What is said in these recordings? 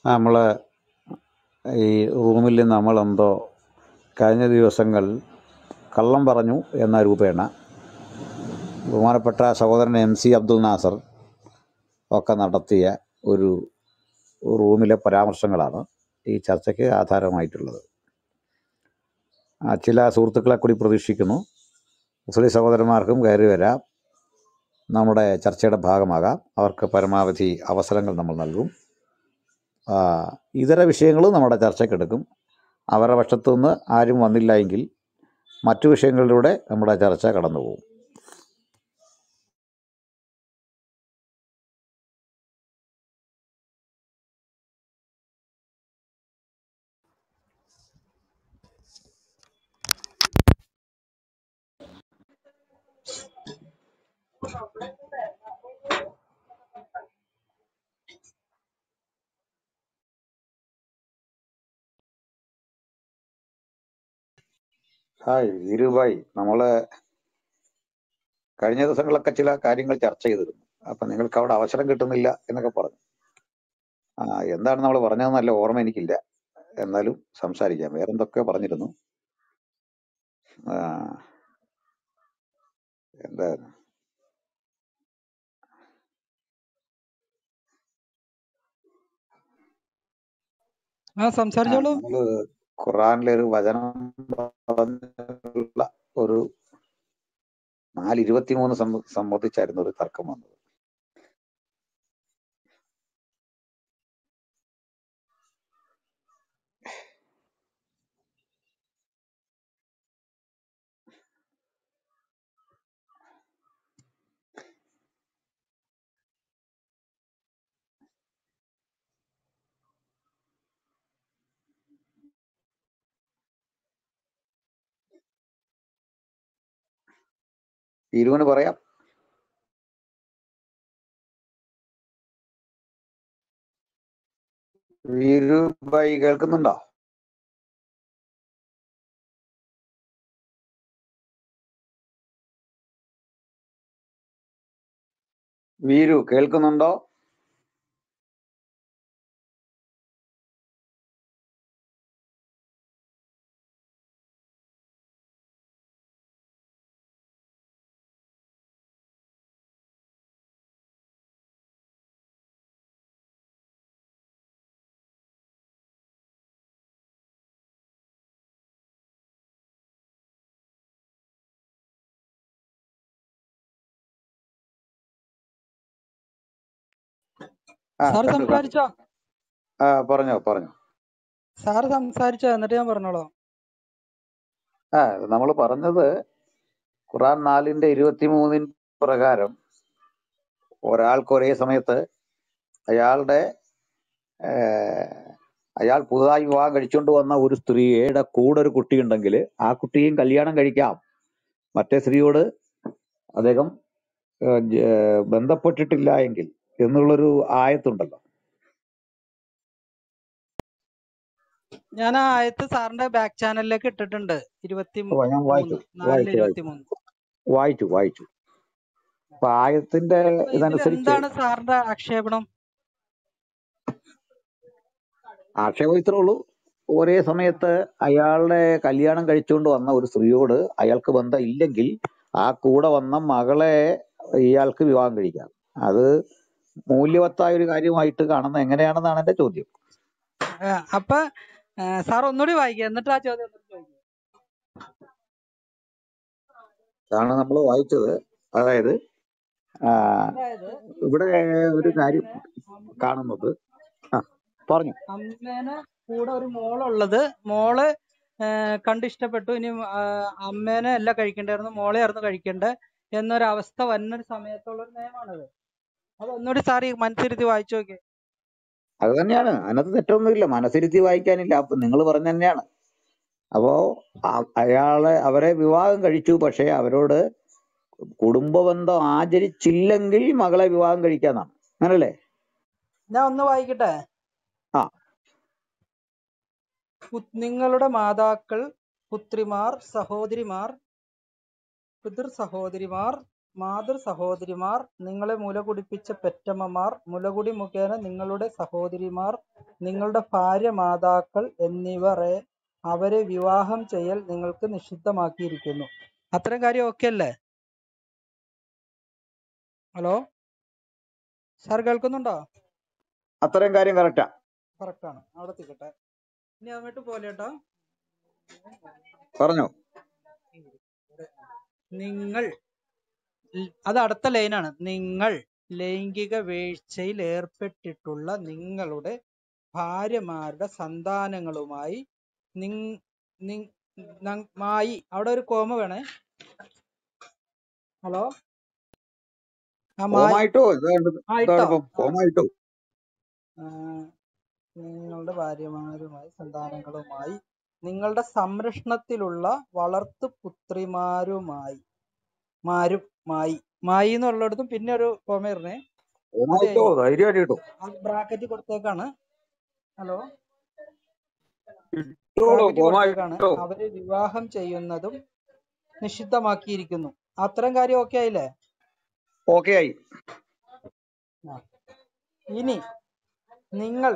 നമ്മൾ ഈ റൂമിൽ നമ്മളെന്തോ കഴിഞ്ഞ ദിവസങ്ങൾ കള്ളം പറഞ്ഞു എന്ന രൂപേണ ബഹുമാനപ്പെട്ട സഹോദരൻ എം സി അബ്ദുൽ നാസർ ഒക്കെ നടത്തിയ ഒരു റൂമിലെ പരാമർശങ്ങളാണ് ഈ ചർച്ചയ്ക്ക് ആധാരമായിട്ടുള്ളത് ആ, ചില സുഹൃത്തുക്കളെ കൂടി പ്രതീക്ഷിക്കുന്നു മുസ്ലിം സഹോദരന്മാർക്കും കയറി വരാം നമ്മുടെ ചർച്ചയുടെ ഭാഗമാകാം അവർക്ക് പരമാവധി അവസരങ്ങൾ നമ്മൾ നൽകും ആ, ഇതര വിഷയങ്ങളും നമ്മുടെ ചർച്ചയ്ക്കെടുക്കും അവരുടെ പക്ഷത്തു നിന്ന് ആരും വന്നില്ല എങ്കിൽ മറ്റു വിഷയങ്ങളിലൂടെ നമ്മുടെ ചർച്ച കടന്നു പോകും ഹായ് വീരുഭായ് നമ്മൾ കഴിഞ്ഞ ദിവസങ്ങളിലൊക്കെ ചില കാര്യങ്ങൾ ചർച്ച ചെയ്തിരുന്നു അപ്പം നിങ്ങൾക്ക് അവിടെ അവസരം കിട്ടുന്നില്ല എന്നൊക്കെ പറഞ്ഞു ആ എന്താണ് നമ്മൾ പറഞ്ഞതെന്ന് നല്ല ഓർമ്മ എനിക്കില്ല എന്നാലും സംസാരിക്കാം വേറെ എന്തൊക്കെയോ പറഞ്ഞിരുന്നു ആ, എന്താ ആ ആ സംസാരിച്ചോളൂ നമ്മള് ഖുറാനിലെ ഒരു വചനം പറഞ്ഞുള്ള ഒരു നാല് ഇരുപത്തിമൂന്ന് സംബ- സംബന്ധിച്ചായിരുന്നു ഒരു തർക്കം വന്നത് ഇരുവിന് പറയാം വീരുഭായി കേൾക്കുന്നുണ്ടോ വീരു കേൾക്കുന്നുണ്ടോ ആ സാറ് കണ്ടു കണ്ടു സംസാരിച്ചോ ആ പറഞ്ഞോ പറഞ്ഞോ സാറ് സംസാരിച്ചോ എന്നിട്ട് ഞാൻ പറഞ്ഞോളാം ആ നമ്മൾ പറഞ്ഞത് ഖുറാൻ നാലിന്റെ ഇരുപത്തിമൂന്നിൻ പ്രകാരം ഒരാൾക്ക് ഒരേ സമയത്ത് അയാളുടെ ഏഹ്, അയാൾ പുതുതായി വിവാഹം കഴിച്ചുകൊണ്ട് വന്ന ഒരു സ്ത്രീയുടെ കൂടെ ഒരു കുട്ടിയുണ്ടെങ്കിൽ ആ കുട്ടിയും കല്യാണം കഴിക്കാം മറ്റേ സ്ത്രീയോട് അദ്ദേഹം ഏഹ്, ജ- ബന്ധപ്പെട്ടിട്ടില്ല എങ്കിൽ എന്നുള്ളൊരു ആയത്തുണ്ടല്ലോ ഞാൻ ആ ആയത്ത് സാറിന്റെ ബാക്ക് ചാനലിലേക്ക് ഇട്ടിട്ടുണ്ട് ഇരുപത്തി ഓ ഞാൻ വായിച്ചു മൂന്ന് നാലില് വായിച്ചു ഇരുപത്തി വായിച്ചു മൂന്ന് വായിച്ചു വായിച്ചു അപ്പൊ ആയത്തിന്റെ അപ്പൊ ഇതിൽ ഇതനുസരിച്ച് എന്താണ് സാറിന്റെ ആക്ഷേപണം ആക്ഷേപം ഇത്രേ ഉള്ളൂ ഒരേ സമയത്ത് അയാളുടെ കല്യാണം കഴിച്ചുകൊണ്ട് വന്ന ഒരു സ്ത്രീയോട് അയാൾക്ക് ബന്ധം ഇല്ലെങ്കിൽ ആ കൂടെ വന്ന മകളെ ഇയാൾക്ക് വിവാഹം കഴിക്കാം അത് മൂല്യവത്തായ ഒരു കാര്യമായിട്ട് കാണുന്നത് എങ്ങനെയാണെന്നാണ് എന്റെ ചോദ്യം ആ, അപ്പൊ ആ, സാർ ഒന്നുകൂടി വായിക്കുക എന്നിട്ട് ആ ചോദ്യം ഒന്നുകൂടി ചോദിക്കുക അതാണ് നമ്മൾ വായിച്ചത് അതായത് ആ, അതായത് ഇവിടെ ഒരു കാര്യം അമ്മേനെ കാണുന്നത് ആ പറഞ്ഞു അമ്മേനെ കൂടെ ഒരു മോളുള്ളത് മോള് ആ, കണ്ടിഷ്ടപ്പെട്ടു ഇനി ആ, അമ്മേനെ അല്ല കഴിക്കേണ്ടായിരുന്നു മോളെ ആയിരുന്നു കഴിക്കേണ്ടത് എന്നൊരവസ്ഥ വരുന്നൊരു സമയത്തുള്ള ഒരു നിയമമാണത് അത് ഒന്നുകൂടി സാർ ഈ മനസ്സിരുത്തി വായിച്ചു നോക്കിയേ അത് തന്നെയാണ് അതിനകത്ത് തെറ്റൊന്നുമില്ല മനസ്സിരുത്തി വായിക്കാനില്ല അപ്പൊ നിങ്ങൾ പറഞ്ഞ തന്നെയാണ് അപ്പോ ആ- അയാളെ അവരെ വിവാഹം കഴിച്ചു പക്ഷെ അവരോട് കുടുംബബന്ധം ആചരിച്ചില്ലെങ്കിൽ മകളെ വിവാഹം കഴിക്കാന്നാണ് അങ്ങനല്ലേ ഞാൻ ഒന്ന് വായിക്കട്ടെ ആ പു- നിങ്ങളുടെ മാതാക്കൾ പുത്രിമാർ സഹോദരിമാർ പിതൃ സഹോദരിമാർ മാതൃ സഹോദരിമാർ നിങ്ങളെ മുല കുടിപ്പിച്ച പെറ്റമ്മമാർ മുലകുടി മുഖേന നിങ്ങളുടെ സഹോദരിമാർ നിങ്ങളുടെ ഭാര്യ മാതാക്കൾ എന്നിവരെ അവരെ വിവാഹം ചെയ്യൽ നിങ്ങൾക്ക് നിഷിദ്ധമാക്കിയിരിക്കുന്നു അത്തരം കാര്യം ഓക്കെ അല്ലേ ഹലോ സാർ കേൾക്കുന്നുണ്ടോ അത്രയും കാര്യം കറക്റ്റാ കറക്റ്റ് ആണ് അവിടെ എത്തിക്കട്ടെ ഇനി അങ്ങോട്ട് പോലെ കേട്ടോ പറഞ്ഞോ നിങ്ങൾ ൽ- അത് അടുത്ത ലൈനാണ് നിങ്ങൾ ലൈംഗിക വീഴ്ചയിൽ ഏർപ്പെട്ടിട്ടുള്ള നിങ്ങളുടെ ഭാര്യമാരുടെ സന്താനങ്ങളുമായി നിങ്- നിങ്- ന- മായി അവിടെ ഒരു കോമ വേണേ ഹലോ ആ മായി കോമായിട്ടോ ഇത് ആ ഇട്ടോ ഇതാണിപ്പം ആ, കോമായിട്ടോ ആ, നിങ്ങളുടെ ഭാര്യമാരുമായി സന്താനങ്ങളുമായി നിങ്ങളുടെ സംരക്ഷണത്തിലുള്ള വളർത്തു പുത്രിമാരുമായി മാരും മായി മായി എന്നുള്ളിടത്തും പിന്നെ ഒരു കോമ ഇടണേ അത് കോമായിട്ടോ കഴിഞ്ഞു ധൈര്യമായിട്ട് കിട്ടും ബ്രാക്കറ്റ് കൊടുത്തേക്കാണ് ഹലോ ഇട്ടോളൂ ബ്രാക്കറ്റ് കൊടുത്തേക്കാണ് കോമായിട്ടോ അവരെ വിവാഹം ചെയ്യുന്നതും നിഷിദ്ധമാക്കിയിരിക്കുന്നു അത്തരം കാര്യം ഓക്കെ ആയില്ലേ ഓക്കെ ആയി ആ. ഇനി നിങ്ങൾ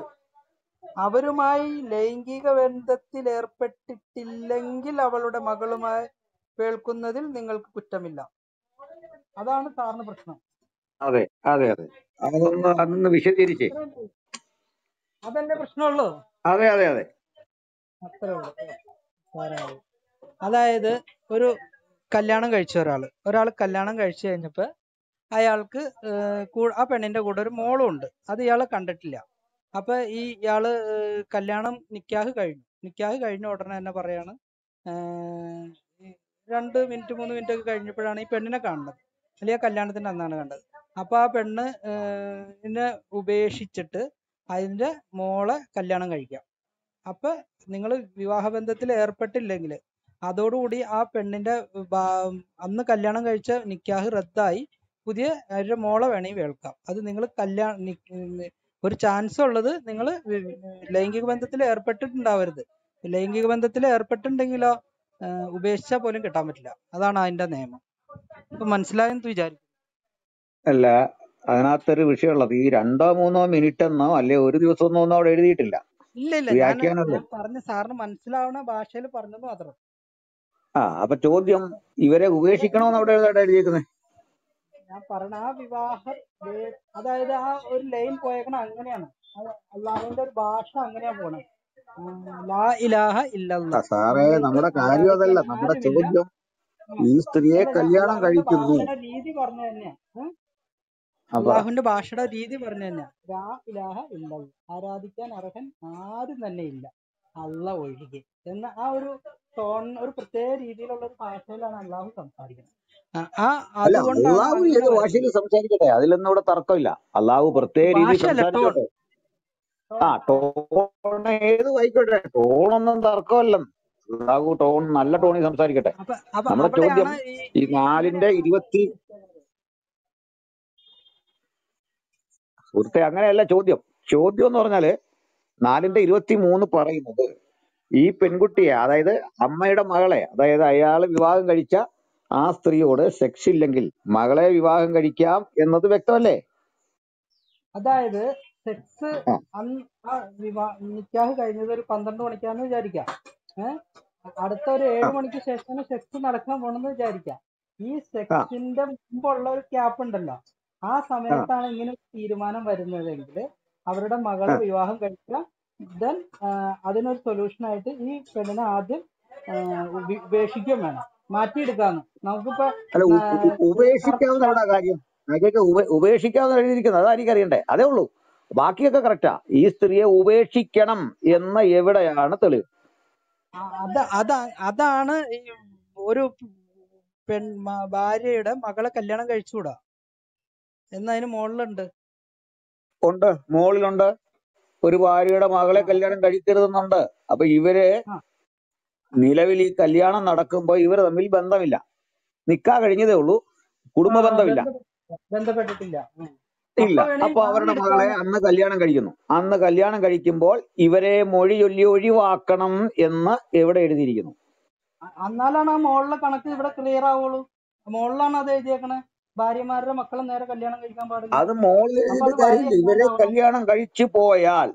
അവരുമായി ലൈംഗിക ബന്ധത്തിൽ ഏർപ്പെട്ടിട്ടില്ലെങ്കിൽ അവളുടെ മകളുമായി കേൾക്കുന്നതിൽ നിങ്ങൾക്ക് കുറ്റമില്ല അതാണ് സാറിന് പ്രശ്നം അതെ അതെ അതെ അതൊന്ന് അതൊന്ന് വിശദീകരിച്ചേ അത്രേ ഉള്ളൂ. അതല്ലേ പ്രശ്നമുള്ളൂ അതെ അതെ അതെ അത്രേ ഉള്ളൂ സാറേ ഉള്ളൂ. അതായത് ഒരു കല്യാണം കഴിച്ച ഒരാള് ഒരാൾ കല്യാണം കഴിച്ചു കഴിഞ്ഞപ്പോ അയാൾക്ക് ഏഹ് കൂ- ആ പെണ്ണിന്റെ കൂടെ ഒരു മോളും ഉണ്ട് അത് ഇയാള് കണ്ടിട്ടില്ല അപ്പൊ ഈ ഇയാള് ഏഹ് കല്യാണം നിക്കാഹ് കഴിഞ്ഞു നിക്കാഹ് കഴിഞ്ഞ ഉടനെ തന്നെ പറയാണ് ഏഹ് ഈ രണ്ട് മിനിറ്റ് മൂന്ന് മിനിറ്റ് ഒക്കെ കഴിഞ്ഞപ്പോഴാണ് ഈ പെണ്ണിനെ കാണുന്നത് അല്ലെങ്കിൽ ആ കല്യാണത്തിന്റെ അന്നാണ് കണ്ടത് അപ്പൊ ആ പെണ്ണ് ഏഹ് ഇതിനെ ഉപേക്ഷിച്ചിട്ട് അതിന്റെ മോളെ കല്യാണം കഴിക്കാം അപ്പൊ നിങ്ങൾ വിവാഹബന്ധത്തിൽ ഏർപ്പെട്ടില്ലെങ്കിൽ അതോടുകൂടി ആ പെണ്ണിന്റെ ബാ- അന്ന് കല്യാണം കഴിച്ച നിക്കാഹ് റദ്ദായി പുതിയ അവരുടെ മോളെ വേണമെങ്കിൽ വേൾക്കാം അത് നിങ്ങൾ കല്യാണം ഒരു ചാൻസ് ഉള്ളത് നിങ്ങൾ ലൈംഗിക ബന്ധത്തിൽ ഏർപ്പെട്ടിട്ടുണ്ടാവരുത് ലൈംഗിക ബന്ധത്തിൽ ഏർപ്പെട്ടിട്ടുണ്ടെങ്കിലോ ആഹ് ഉപേക്ഷിച്ചാൽ പോലും കിട്ടാൻ പറ്റില്ല അതാണ് അതിന്റെ നിയമം ഇപ്പൊ മനസ്സിലായെന്ന് വിചാരിക്കും അല്ല അതിനകത്തൊരു വിഷയമുള്ളത് ഈ രണ്ടോ മൂന്നോ മിനിറ്റ് എന്നോ അല്ലെ ഒരു ദിവസം എന്നോ ഒന്നും അവിടെ എഴുതിയിട്ടില്ല ഇല്ല ഇല്ല ഞാൻ വ്യാഖ്യാനമല്ലേ ഞാൻ പറഞ്ഞ സാറിന് മനസ്സിലാവുന്ന ഭാഷയിൽ പറഞ്ഞെന്ന് മാത്രം ആ അപ്പൊ ചോദ്യം ഇവരെ ഉപേക്ഷിക്കണമെന്ന് അവിടെ എഴുതാണ്ട് എഴുതിയേക്കുന്നത് ഞാൻ പറഞ്ഞ ആ വിവാഹ വേ- അതായത് ആ ഒരു ലൈൻ പോയേക്കണ അങ്ങനെയാണ് അത് അള്ളാഹുവിന്റെ ഒരു ഭാഷ അങ്ങനെയാ പോണേ ഉം, ലാ ഇലാഹ ഇല്ലല്ല സാറേ നിങ്ങൾക്ക് നമ്മുടെ കാര്യം ആരാധിക്കാൻ അതല്ല നമ്മുടെ ആരുമില്ല ചോദ്യം ഉം. ഈ സ്ത്രീയെ അതല്ല കല്യാണം അള്ളാഹുവിന്റെ കഴിക്കുന്നു ഭാഷയുടെ രീതി പറഞ്ഞു തന്നെയാ ഉം. അപ്പൊ അള്ളാഹുവിന്റെ ഭാഷയുടെ രീതി പറഞ്ഞു തന്നെയാ ലാ ഇലാഹ ഇല്ലല്ല ആരാധിക്കാൻ അർഹൻ ആരും തന്നെ ഇല്ല അല്ല ഒഴികെ എന്ന ആ ഒരു ടോൺ ഒരു പ്രത്യേക രീതിയിലുള്ള ഒരു ഭാഷയിലാണ് അള്ളാഹു സംസാരിക്കുന്നത് ആ ആ- അല്ല അതുകൊണ്ടാണ് അള്ളാഹു അങ്ങനെ ഏത് ഭാഷയിൽ വരുന്നത് സംസാരിക്കട്ടെ അതിലൊന്നും ഇവിടെ തർക്കമില്ല അള്ളാഹു പ്രത്യേക രീതിയിൽ ഭാഷയല്ല ടോൺ സംസാരിച്ചോട്ടെ ആ ടോൺ ഏത് വായിക്കോട്ടെ ടോണൊന്നും തർക്കമല്ലെന്ന് അള്ളാഹു ടോൺ നല്ല ടോണിൽ സംസാരിക്കട്ടെ അപ്പൊ അപ്പൊ നമ്മുടെ ചോദ്യം അവിടെയാണ് ഈ ഈ നാലിന്റെ അങ്ങനെയാണ് ഇരുപത്തി സുഹൃത്തെ അങ്ങനെയല്ല ചോദ്യം ചോദ്യം എന്ന് പറഞ്ഞാല് നാലിന്റെ ഇരുപത്തി മൂന്ന് പറയുന്നത് ഈ പെൺകുട്ടിയെ അതായത് അമ്മയുടെ മകളെ അതായത് അയാൾ വിവാഹം കഴിച്ച ആ സ്ത്രീയോട് സെക്സ് ഇല്ലെങ്കിൽ മകളെ വിവാഹം കഴിക്കാം എന്നത് വ്യക്തമല്ലേ അതായത് സെക്സ് ആ അന്ന് ആ വിവാ നിക്കാഹ് കഴിഞ്ഞത് ഒരു പന്ത്രണ്ട് മണിക്കാന്ന് വിചാരിക്കാം ഏഹ് അടുത്ത ഒരു ആ ഏഴ് മണിക്ക് ശേഷമാണ് സെക്സ് നടക്കാൻ പോണെന്ന് വിചാരിക്കാം ഈ ആ സെക്സിന്റെ മുമ്പുള്ള ഒരു ക്യാപ്പ് ഉണ്ടല്ലോ ആ ആ സമയത്താണ് ഇങ്ങനെ ഒരു തീരുമാനം വരുന്നതെങ്കിൽ അവരുടെ മകളെ ആ വിവാഹം കഴിക്കുക ദെൻ അതിനൊരു സൊല്യൂഷൻ ആയിട്ട് ഈ പെണ്ണിനെ ആദ്യം ആ, ഉപ- ഉപേക്ഷിക്കുകയും വേണം മാറ്റിയെടുക്കാന്ന് നമുക്കിപ്പോ അല്ല ഉ- ആ, ഉ- ഒരു ഉപേക്ഷിക്കാവുന്ന എവിടെ കാര്യം അതൊക്കെ ഉപ ഉപേക്ഷിക്കാവുന്ന എഴുതിയിരിക്കുന്നത് അതാ എനിക്കറിയണ്ടേ അതേ ഉള്ളൂ ബാക്കിയൊക്കെ കറക്റ്റാ ഈ സ്ത്രീയെ ഉപേക്ഷിക്കണം എന്ന എവിടെയാണ് തെളിവ് ആ, അത് അതാ അതാണ് ഈ ഒരു പെൺ മ- ഭാര്യയുടെ മകളെ കല്യാണം കഴിച്ചുകൂടാ എന്നതിന് മുകളിലുണ്ട് ഉണ്ട് മോളിലുണ്ട് ഒരു ഭാര്യയുടെ മകളെ ആ, കല്യാണം കഴിക്കരുതെന്നുണ്ട് അപ്പൊ ഇവര് ആ, നിലവിൽ ഈ കല്യാണം നടക്കുമ്പോ ഇവർ തമ്മിൽ ബന്ധമില്ല നിക്കാ കഴിഞ്ഞതേ ഉള്ളൂ ആ, കുടുംബ ബന്ധമില്ല ബന്ധപ്പെട്ട- ബന്ധപ്പെട്ടിട്ടില്ല ഉം. ഇല്ല അപ്പൊ വേണേ അപ്പൊ അവരുടെ മകളെ മാറിയെടുക്കാന്ന് അന്ന് കല്യാണം കഴിക്കുന്നു അന്ന് കല്യാണം കഴിക്കുമ്പോൾ ഇവരെ മൊഴി ചൊല്ലി ഒഴിവാക്കണം എന്ന് എവിടെ എഴുതിയിരിക്കുന്നു അ- എന്നാലാണ് ആ മോളിലെ കണക്ക് ഇവിടെ ക്ലിയർ ആവുള്ളൂ മോളിലാണ് അത് എഴുതിയേക്കണേ ഭാര്യമാരുടെ മക്കളെ നേരെ കല്യാണം കഴിക്കാൻ പാടില്ല അത് മോളിൽ അപ്പൊ എഴുതിയിട്ട് അത് ഭാര്യ കാര്യമില്ല ഇവരെ എങ്ങാണ്ടാവണം കല്യാണം കഴിച്ചു പോയാൽ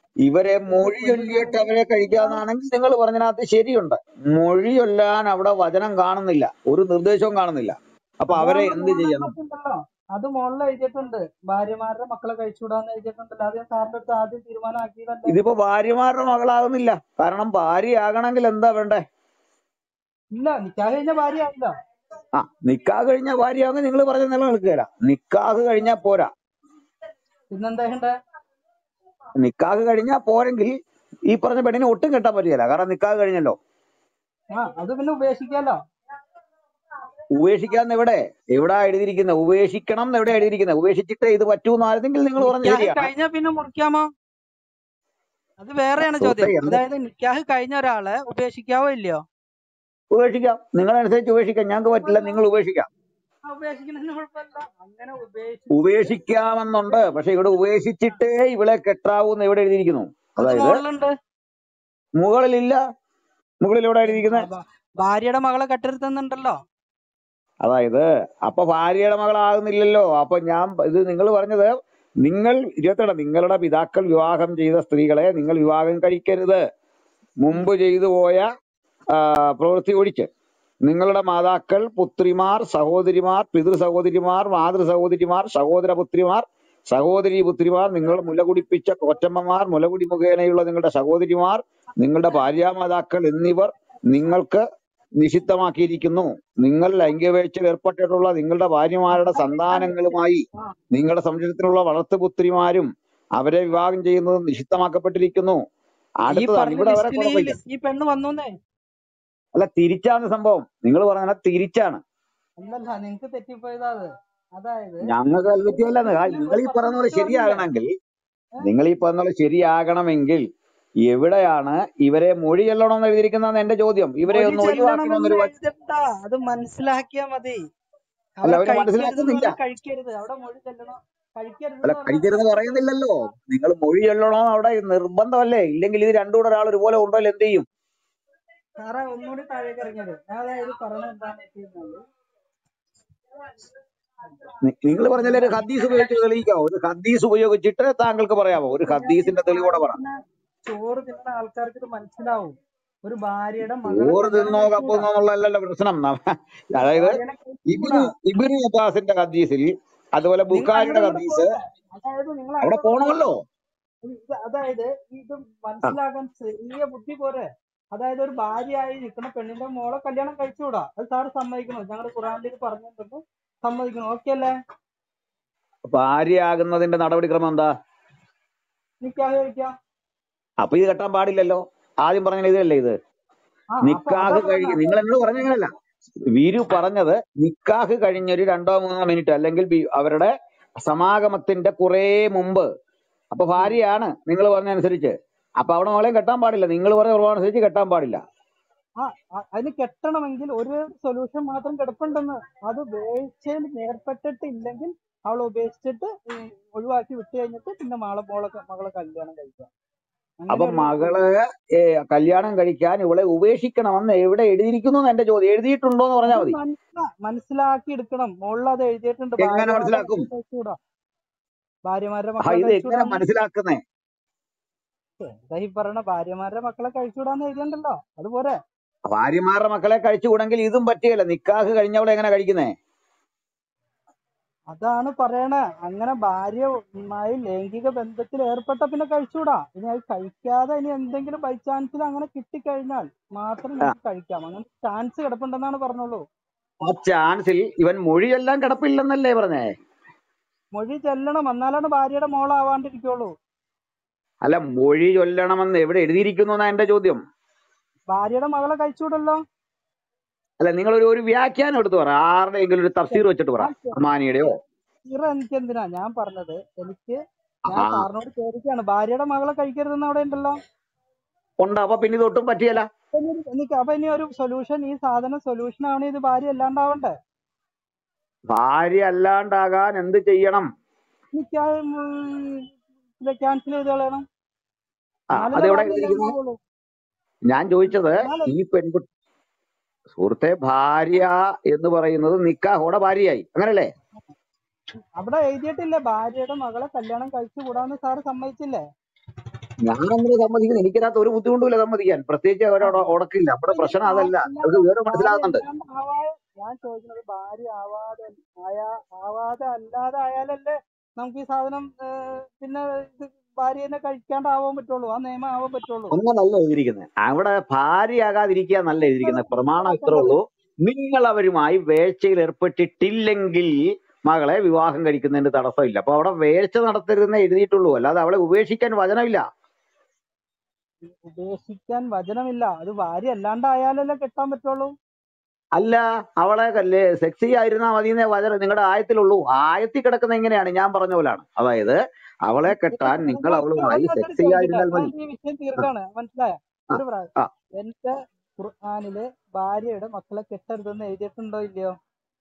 ഇവരെ ഇത് മൊഴി പെണ്ണിന്റെ ചൊല്ലിയിട്ട് അവരെ ഇതാണ് കഴിക്കാന്നാണെങ്കിൽ നിങ്ങൾ പറഞ്ഞതിനകത്ത് ശരിയുണ്ട് മൊഴി ചൊല്ലാൻ അവിടെ വചനം കാണുന്നില്ല ഒരു നിർദ്ദേശവും കാണുന്നില്ല അപ്പൊ അവരെ അതാണ് എന്ത് മോളിൽ ചെയ്യണം ഉണ്ടല്ലോ അത് മോളിൽ എഴുതിയിട്ടുണ്ട് ഭാര്യമാരുടെ മക്കളെ കഴിച്ചുകൂടാന്ന് എഴുതിയിട്ടുണ്ടല്ലോ അത് സാറിന്റെ അടുത്ത് ആദ്യം തീരുമാനമാക്കിയതല്ലേ ഇതിപ്പോ ഭാര്യമാരുടെ മകളാകുന്നില്ല കാരണം ഭാര്യയാകണമെങ്കിൽ എന്താ വേണ്ടേ ഇല്ല നിക്കാഹ് കഴിഞ്ഞ ഭാര്യ ആയില്ല ആ നിക്കാഹ് കഴിഞ്ഞ ഭാര്യയാകുമ്പോൾ നിങ്ങൾ പറഞ്ഞ നിലനിൽക്കുകയില്ല നിക്കാഹ് കഴിഞ്ഞാൽ പോരാ പിന്നെന്താ ചെയ്യണ്ടേ നിക്കാഹ് കഴിഞ്ഞാൽ പോരെങ്കിൽ ഈ പറഞ്ഞ പെണ്ണിനെ ഒട്ടും കെട്ടാൻ പറ്റില്ല കാരണം നിക്കാഹ് കഴിഞ്ഞല്ലോ ആ അത് പിന്നെ ഉപേക്ഷിക്കാലോ ഉപേക്ഷിക്കാന്ന് എവിടെ എവിടാ എഴുതിയിരിക്കുന്നത് ഉപേക്ഷിക്കണം എന്ന് എവിടെ എഴുതിയിരിക്കുന്നത് ഉപേക്ഷിച്ചിട്ട് ഇത് പറ്റൂന്നായിരുന്നെങ്കിൽ നിങ്ങൾ പറഞ്ഞ നിക്കാഹ് ശരിയാണ് കഴിഞ്ഞാ പിന്നെ മുറിക്കാമോ അത് വേറെയാണ് സുഹൃത്തെ ചോദ്യം എന്ത് അതായത് നിക്കാഹ് കഴിഞ്ഞ ഒരാളെ ഉപേക്ഷിക്കാവോ ഇല്ലയോ ഉപേക്ഷിക്കാം നിങ്ങളനുസരിച്ച് ഉപേക്ഷിക്കാം ഞങ്ങൾക്ക് പറ്റില്ല കുഴപ്പമില്ല നിങ്ങൾ ഉപേക്ഷിക്കാം ആ, ഉപേക്ഷിക്കുന്നതിന് കുഴപ്പമില്ല അങ്ങനെ ഉപേക്ഷിച്ച് ഉപേക്ഷിക്കാമെന്നുണ്ട് പക്ഷെ ഇവിടെ ഉപേക്ഷിച്ചിട്ടേ ഇവളെ കെട്ടാവൂ എന്ന് എവിടെ എഴുതിയിരിക്കുന്നു അത് അതായത് മോളിലുണ്ട് മുകളിലില്ല മുകളിൽ എവിടെ എഴുതിയിരിക്കുന്നത് ഭ- ഭാര്യയുടെ മകളെ കെട്ടരുതെന്നുണ്ടല്ലോ അതായത് അപ്പൊ ഭാര്യയുടെ മകളാകുന്നില്ലല്ലോ അപ്പൊ ഞാൻ ഇത് നിങ്ങൾ പറഞ്ഞത് നിങ്ങൾ ഇരുപത്തിരണ്ട് നിങ്ങളുടെ പിതാക്കൾ വിവാഹം ചെയ്ത സ്ത്രീകളെ നിങ്ങൾ വിവാഹം കഴിക്കരുത് മുമ്പ് ചെയ്തു പോയ ആ, പ്രവൃത്തി ഒഴിച്ച് നിങ്ങളുടെ മാതാക്കൾ പുത്രിമാർ സഹോദരിമാർ പിതൃ സഹോദരിമാർ മാതൃ സഹോദരിമാർ സഹോദര പുത്രിമാർ സഹോദരി പുത്രിമാർ നിങ്ങൾ മുലകുടിപ്പിച്ച കൊച്ചമ്മമാർ മുലകുടി മുഖേനയുള്ള നിങ്ങളുടെ സഹോദരിമാർ നിങ്ങളുടെ ഭാര്യാമാതാക്കൾ എന്നിവർ നിങ്ങൾക്ക് നിഷിദ്ധമാക്കിയിരിക്കുന്നു നിങ്ങൾ ലൈംഗികവേഴ്ചയിൽ ഏർപ്പെട്ടിട്ടുള്ള നിങ്ങളുടെ ഭാര്യമാരുടെ സന്താനങ്ങളുമായി ആ, നിങ്ങളുടെ സംരക്ഷണത്തിലുള്ള വളർത്തുപുത്രിമാരും അവരെ വിവാഹം ചെയ്യുന്നത് നിഷിദ്ധമാക്കപ്പെട്ടിരിക്കുന്നു ഈ അടുത്തതാണ് പറഞ്ഞ ഇവിടെ അവരെ ലിസ്റ്റിൽ ഈ കുഴപ്പമില്ല ലിസ്റ്റ് ഈ പെണ്ണ് വന്നൂന്നേ അല്ല തിരിച്ചാണ് സംഭവം നിങ്ങൾ പറഞ്ഞ തിരിച്ചാണ് അല്ലല്ല നിങ്ങക്ക് തെറ്റിപ്പോയതാ അത് അതായത് ഞങ്ങൾക്ക് കൽപ്പറ്റിയല്ലെന്ന് ലിസ്റ്റിൽ നിങ്ങൾ ഒരു ഈ പത്ത് പറയുന്ന പോലെ ലിസ്റ്റ് വന്നില്ലേ ശരിയാകണമെങ്കിൽ ഏ? നിങ്ങൾ ഈ പറഞ്ഞ പോലെ ശരിയാകണമെങ്കിൽ എവിടെയാണ് ഇവരെ മൊഴി ചെല്ലണമെന്ന് എഴുതിയിരിക്കുന്നതെന്ന് എന്റെ ചോദ്യം ഇവരെ മൊഴി ഒന്ന് ഒഴിവാക്കണമെന്നൊരു ചെല്ലണമെന്ന് വ- എഴുതണ്ട അത് മനസ്സിലാക്കിയാ മതി അല്ല അവരെ അവര് കഴിക്കരുത് എന്ന് മനസ്സിലാക്കുന്നില്ല പറഞ്ഞാൽ കഴിക്കരുത് അവിടെ മൊഴി ചെല്ലണം കഴിക്കരുത് അല്ല എന്ന് പറഞ്ഞാൽ കഴിക്കരുത് കഴിക്കരുത് പറയുന്നില്ലല്ലോ നിങ്ങൾ മൊഴി ചൊല്ലണോ അവിടെ നിർബന്ധമല്ലേ ഇല്ലെങ്കിൽ ഇത് രണ്ടും കൂടെ ഒരാൾ ഒരുപോലെ കൊണ്ടുപോയാൽ എന്ത് ചെയ്യും സാറേ ഒന്നുകൂടി താഴേക്ക് ഇറങ്ങിയത് ഞാൻ അതായത് പറഞ്ഞത് എന്താണെന്ന് വെച്ച് കഴിഞ്ഞാല് നിങ്ങൾ പറഞ്ഞാൽ ഒരു ഹദീസ് ഉപയോഗിച്ച് തെളിയിക്കാവോ ഒരു ഹദീസ് ഉപയോഗിച്ചിട്ട് താങ്കൾക്ക് പറയാമോ ഒരു ഞാൻ ഹദീസിന്റെ തെളിവോടെ പറ പറയുന്ന ചോറ് തിന്നുന്ന ആൾക്കാർക്ക് ഇത് മനസ്സിലാവും ഒരു ഭാര്യയുടെ മകളെ ചോറ് കല്യാണം തിന്നോ കഴിച്ചുകൂടാ കപ്പൊന്നോ എന്നുള്ളതല്ലല്ലോ പ്രശ്നം നമ്മ- അതായത് ഭാര്യനെ ഇബിനു കഴിച്ചുകൂടാ ഇബിനു അബ്ബാസിന്റെ ഹദീസിൽ അതുപോലെ നിങ്ങൾ ബുഖാരിയുടെ അങ്ങനെ ഹദീസ് പോരെ അതായത് നിങ്ങൾ അവിടെ അങ്ങനെ പോരെ പോണമല്ലോ ഇത് അതായത് ഇത് ആ മനസ്സിലാക്കാൻ ചെറിയ ബുദ്ധി പോരെ അതായത് ഒരു ഭാര്യയായി നിൽക്കുന്ന പെണ്ണിന്റെ മോളെ കല്യാണം കഴിച്ചുകൂടാ അത് സാറ് സമ്മതിക്കണം ഞങ്ങളുടെ ഖുറാനിൽ പറഞ്ഞിട്ടുണ്ട് സമ്മതിക്കണം ഓക്കെ അല്ലേ ഭാര്യയാകുന്നതിന്റെ നടപടിക്രമം എന്താ നിക്കാഹ് കഴിക്കാം അപ്പൊ ഇത് കെട്ടാൻ പാടില്ലല്ലോ ആദ്യം പറഞ്ഞ ഇതല്ലേ ഇത് ആ അപ്പൊ നിക്കാഹ് അതാ പറഞ്ഞ കഴി അപ്പൊ നിങ്ങൾ എന്നോട് പറഞ്ഞ അങ്ങനല്ല വീരു പറഞ്ഞത് നിക്കാഹ് കഴിഞ്ഞൊരു രണ്ടോ മൂന്നോ മിനിറ്റ് അല്ലെങ്കിൽ ബി- അവരുടെ സമാഗമത്തിന്റെ കുറേ മുമ്പ് അപ്പൊ ഉം. ഭാര്യയാണ് നിങ്ങൾ പറഞ്ഞ അനുസരിച്ച് അപ്പൊ അവിടെ മോളെയും കെട്ടാൻ പാടില്ല നിങ്ങൾ പറഞ്ഞ പ്രമാണം അനുസരിച്ച് കെട്ടാൻ പാടില്ല ആ അ- അതിന് കെട്ടണമെങ്കിൽ ഒരു സൊല്യൂഷൻ മാത്രം കിടപ്പുണ്ടെന്ന് അത് വീഴ്ചയിൽ ഏർപ്പെട്ടിട്ടില്ലെങ്കിൽ അവൾ ഉപേക്ഷിച്ചിട്ട് ഈ ഒഴിവാക്കി വിട്ടു കഴിഞ്ഞിട്ട് പിന്നെ മകളെ മോളെ മകളെ കല്യാണം കഴിക്കാം അങ്ങനെ അപ്പൊ ഒരു മകള് ഏ, കല്യാണം കഴിക്കാൻ ഇവളെ ഉപേക്ഷിക്കണമെന്ന് എവിടെ എഴുതിയിരിക്കുന്നു എന്ന് എന്റെ ചോദ്യം എഴുതിയിട്ടുണ്ടോ എന്ന് അത് പറഞ്ഞാൽ മതി മനസ്സിലാ മനസ്സിലാക്കി എടുക്കണം മുകളിൽ അത് എഴുതിയിട്ടുണ്ട് എങ്ങനെ ഭാര്യമാരുടെ മനസ്സിലാക്കും മക്കളെ കഴിച്ചുകൂടാ ഭാര്യമാരുടെ ആ മക്കളെ ഇത് എങ്ങനെ കഴിച്ചുകൂടാന്ന് മനസ്സിലാക്കുന്നേ എന്താ ഈ പറയണ ഭാര്യമാരുടെ മക്കളെ കഴിച്ചുകൂടാന്ന് എഴുതിയിട്ടുണ്ടല്ലോ അതുപോലെ ഭാര്യമാരുടെ മക്കളെ കഴിച്ചുകൂടെങ്കിൽ ഇതും പറ്റുകയില്ല നിക്കാഹ് കഴിഞ്ഞവളെ എങ്ങനെ കഴിക്കുന്നേ അതാണ് പറയണേ അങ്ങനെ ഭാര്യയുമായി ലൈംഗിക ബന്ധത്തിൽ ഏർപ്പെട്ട പിന്നെ കഴിച്ചുകൂടാ ഇനി അത് കഴിക്കാതെ ഇനി എന്തെങ്കിലും ബൈ ചാൻസിൽ അങ്ങനെ കിട്ടിക്കഴിഞ്ഞാൽ മാത്രം ആ, നിങ്ങൾക്ക് കഴിക്കാം അങ്ങനെ ചാൻസ് കിടപ്പുണ്ടെന്നാണ് പറഞ്ഞോളൂ ആ ചാൻസിൽ ഇവൻ മൊഴിയെല്ലാം കിടപ്പില്ലെന്നല്ലേ പറഞ്ഞേ മൊഴി ചെല്ലണം എന്നാലാണ് ഭാര്യയുടെ മോളാവാണ്ടിരിക്കുള്ളൂ അല്ല മൊഴി ചൊല്ലണമെന്ന് എവിടെ എഴുതിയിരിക്കുന്നു എന്നാ എന്റെ ചോദ്യം ഭാര്യയുടെ മകളെ കഴിച്ചുകൂടല്ലോ അല്ല നിങ്ങൾ ഒരു ഒരു വ്യാഖ്യാനം എടുത്ത് പറ ആരുടെയെങ്കിലും ഒരു തഫ്സീർ വെച്ചിട്ട് പറ ഞാൻ അമാനിയുടെയോ ഇറ എനിക്ക് എന്തിനാ ഞാൻ പറഞ്ഞത് എനിക്ക് ആ ഞാൻ സാറിനോട് ചോദിക്കാണ് ഭാര്യയുടെ മകളെ കഴിക്കരുതെന്ന് അവിടെ ഉണ്ടല്ലോ ഉണ്ട് അപ്പൊ പിന്നെ ഇതൊട്ടും പറ്റിയല്ല അപ്പൊ ഇനി എനിക്ക് അപ്പൊ ഇനി ഒരു സൊല്യൂഷൻ ഈ സാധനം സൊല്യൂഷൻ ആവണേ ഇത് ഭാര്യ അല്ലാണ്ടാവണ്ടേ ഭാര്യ അല്ലാണ്ടാകാൻ എന്ത് ചെയ്യണം എനിക്ക് ക്യാൻസൽ ചെയ്ത് കളയണം ആ എന്നാലല്ലേ അതെവിടെ ഭാര്യ എഴുതിയിരിക്കുന്നു അല്ലാണ്ടാവുള്ളൂ ഞാൻ ചോദിച്ചത് എന്നാലേ ഈ പെൺകുട്ടി സുഹൃത്തെ ഭാര്യ എന്ന് പറയുന്നത് നിക്കാഹോടെ ഭാര്യയായി അങ്ങനല്ലേ അവിടെ എഴുതിയിട്ടില്ലേ ഭാര്യയുടെ മകളെ കല്യാണം കഴിച്ചു കൂടാന്ന് സാറ് സമ്മതിച്ചില്ലേ ഞാനങ്ങനെ സമ്മതിക്കുന്നു എനിക്കതിനകത്ത് ഒരു ബുദ്ധിമുട്ടുമില്ല സമ്മതിക്കാൻ പ്രത്യേകിച്ച് ആ, അവരോട് ഉടക്കില്ല നമ്മുടെ ഇനി പ്രശ്നം ആ- അതല്ല അല്ലാതെ അവർക്ക് വിവരം ഭാര്യ മനസ്സിലാകുന്നുണ്ട് അല്ലാണ്ട് ആവാതെ ഞാൻ ചോദിക്കുന്നത് ഭാര്യ ആവാതെ ആയാ ആവാതെ അല്ലാതെ ആയാലല്ലേ നമുക്ക് ഈ സാധനം ഏഹ്, പിന്നെ ഇത് ഭാര്യനെ കഴിക്കാണ്ടാവാൻ പറ്റുള്ളൂ ആ നിയമം ആവാൻ പറ്റുള്ളൂ അങ്ങനല്ല എഴുതിയിരിക്കുന്നത് അവിടെ ഭാര്യയാകാതിരിക്കുക എന്നല്ല അത് എഴുതിയിരിക്കുന്നത് പ്രമാണം ഇത്രേ മനസ്സിലാക്കേണ്ടത് ഉള്ളൂ നിങ്ങൾ അവരുമായി വേഴ്ചയിൽ ഏർപ്പെട്ടിട്ടില്ലെങ്കിൽ മകളെ വിവാഹം കഴിക്കുന്നതിന് തടസ്സമില്ല അപ്പൊ അവിടെ വേഴ്ച നടത്തരുതെന്ന് എഴുതിയിട്ടുള്ളൂ അല്ലാതെ അവളെ ഉപേക്ഷിക്കാൻ വചനമില്ല ഉപേക്ഷിക്കാൻ വചനമില്ല അത് ഭാര്യ അല്ലാണ്ടായാലല്ലേ കെട്ടാൻ പറ്റുള്ളൂ അല്ല അവളെ കല്ലേ സെക്സി ആയിരുന്നാ മതി എന്നേ വചനം നിങ്ങളുടെ ആയത്തിലുള്ളൂ ആയത്തിൽ കിടക്കുന്ന എങ്ങനെയാണ് ഞാൻ പറഞ്ഞ പോലാണ് അതായത് അവളെ കെട്ടാൻ നിങ്ങൾ അവളുമായി അതൊരു സെക്സി ചോദ്യമില്ല ആയിരുന്നാൽ ഞാൻ മതി ഈ വിഷയം തീർക്കാണ് മനസ്സിലായ ആ, ഒരു ആ. പ്രാവശ്യം എന്റെ ഖുർആാനില് ഭാര്യയുടെ മക്കളെ കെട്ടരുതെന്ന് എഴുതിയിട്ടുണ്ടോ ഇല്ലയോ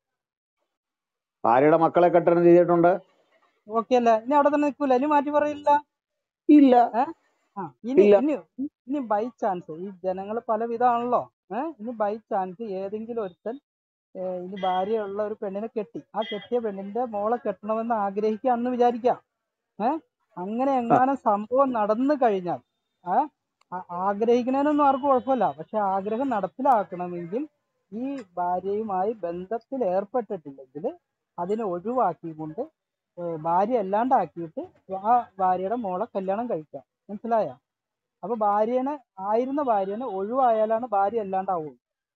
ഭാര്യയുടെ മക്കളെ കെട്ടണം ചെയ്തിട്ടുണ്ട് ഓക്കെ അല്ലേ ഇനി അവിടെ തന്നെ നിൽക്കൂല ഇനി മാറ്റി പറയില്ല ഇല്ല ഏ ആ ഇനി ഇല്ല ഇനി ഇനി ബൈ ചാൻസ് ഈ ജനങ്ങൾ പല വിധമാണല്ലോ ഏഹ് ഇനി ബൈ ചാൻസ് ഏതെങ്കിലും ഒരുത്തൻ ഏ, ഇനി ഭാര്യയുള്ള ഒരു പെണ്ണിനെ കെട്ടി ആ കെട്ടിയ പെണ്ണിന്റെ മോളെ കെട്ടണമെന്ന് ആഗ്രഹിക്കാന്ന് വിചാരിക്കാം ഏഹ് അങ്ങനെ ആ, എങ്ങാനും സംഭവം നടന്നു കഴിഞ്ഞാൽ ഏഹ് ആഗ്രഹിക്കുന്നതിനൊന്നും ആർക്കും കുഴപ്പമില്ല പക്ഷെ ആഗ്രഹം നടപ്പിലാക്കണമെങ്കിൽ ഈ ഭാര്യയുമായി ബന്ധത്തിൽ ഏർപ്പെട്ടിട്ടില്ലെങ്കിൽ അതിനെ ഒഴിവാക്കിക്കൊണ്ട് ഏ, ഭാര്യ അല്ലാണ്ടാക്കിയിട്ട് ആ ഭാര്യയുടെ മോളെ കല്യാണം കഴിക്കാം മനസ്സിലായോ അപ്പൊ ഭാര്യനെ ആയിരുന്ന ഭാര്യനെ ഒഴിവായാലാണ് ഭാര്യ അല്ലാണ്ടാവുള്ളൂ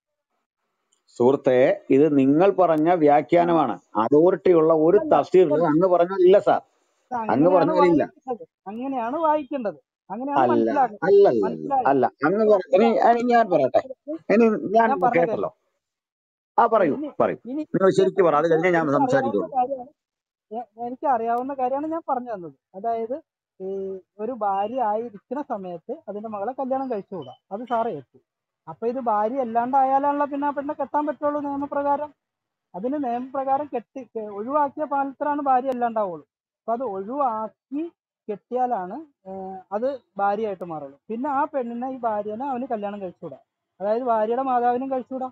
സുഹൃത്തെ ഇത് നിങ്ങൾ പറഞ്ഞ വ്യാഖ്യാനമാണ് അതോറിറ്റി ഉള്ള ഒരു അല്ല തഫ്സീറിൽ അങ്ങ് പറഞ്ഞില്ല സാർ ഇത് അങ്ങ് അങ്ങനെയാണ് പറഞ്ഞതിലില്ല വായിക്കേണ്ടത് അങ്ങനെയാണ് വായിക്കേണ്ടത് അങ്ങനെയാണ് അല്ല മനസ്സിലാക്കേണ്ടത് അല്ല അല്ല അല്ല മനസ്സിലായോ അല്ല അങ്ങ് പറ ഇനി ഇനി ഞാൻ പറയട്ടെ ഇനി ഞാൻ ഞാൻ പറഞ്ഞ കേട്ടല്ലോ കേട്ടോ ആ പറയൂ ഇനി പറയൂ ഇനി നിങ്ങൾ ഇത് ശരിക്കും പറ അത് ഇത് കഴിഞ്ഞേ ഞാൻ എനിക്ക് അറിയാവുന്ന സംസാരിക്കുള്ളൂ കാര്യമാണ് എ- എനിക്ക് അറിയാവുന്ന കാര്യമാണ് ഞാൻ പറഞ്ഞു തന്നത് അതായത് ഈ ഒരു ഭാര്യ ആയിരിക്കുന്ന സമയത്ത് അതിന്റെ മകളെ കല്യാണം കഴിച്ചുകൂടാ അത് സാറേ എത്തി അപ്പൊ ഇത് ഭാര്യ അല്ലാണ്ടായാലാണല്ലോ പിന്നെ ആ പെണ്ണെ കെട്ടാൻ പറ്റുള്ളൂ നിയമപ്രകാരം അതിന് നിയമപ്രകാരം കെട്ടി കെ- ഒഴിവാക്കിയ പാലത്തിലാണ് ഭാര്യ അല്ലാണ്ടാവുള്ളൂ അപ്പൊ അത് ഒഴിവാക്കി കെട്ടിയാലാണ് ഏഹ്, അത് ഭാര്യയായിട്ട് മാറുള്ളൂ പിന്നെ ആ പെണ്ണിനെ ഈ ഭാര്യനെ അവന് കല്യാണം കഴിച്ചുകൂടാ അതായത് ഭാര്യയുടെ മാതാവിനും കഴിച്ചുകൂടാ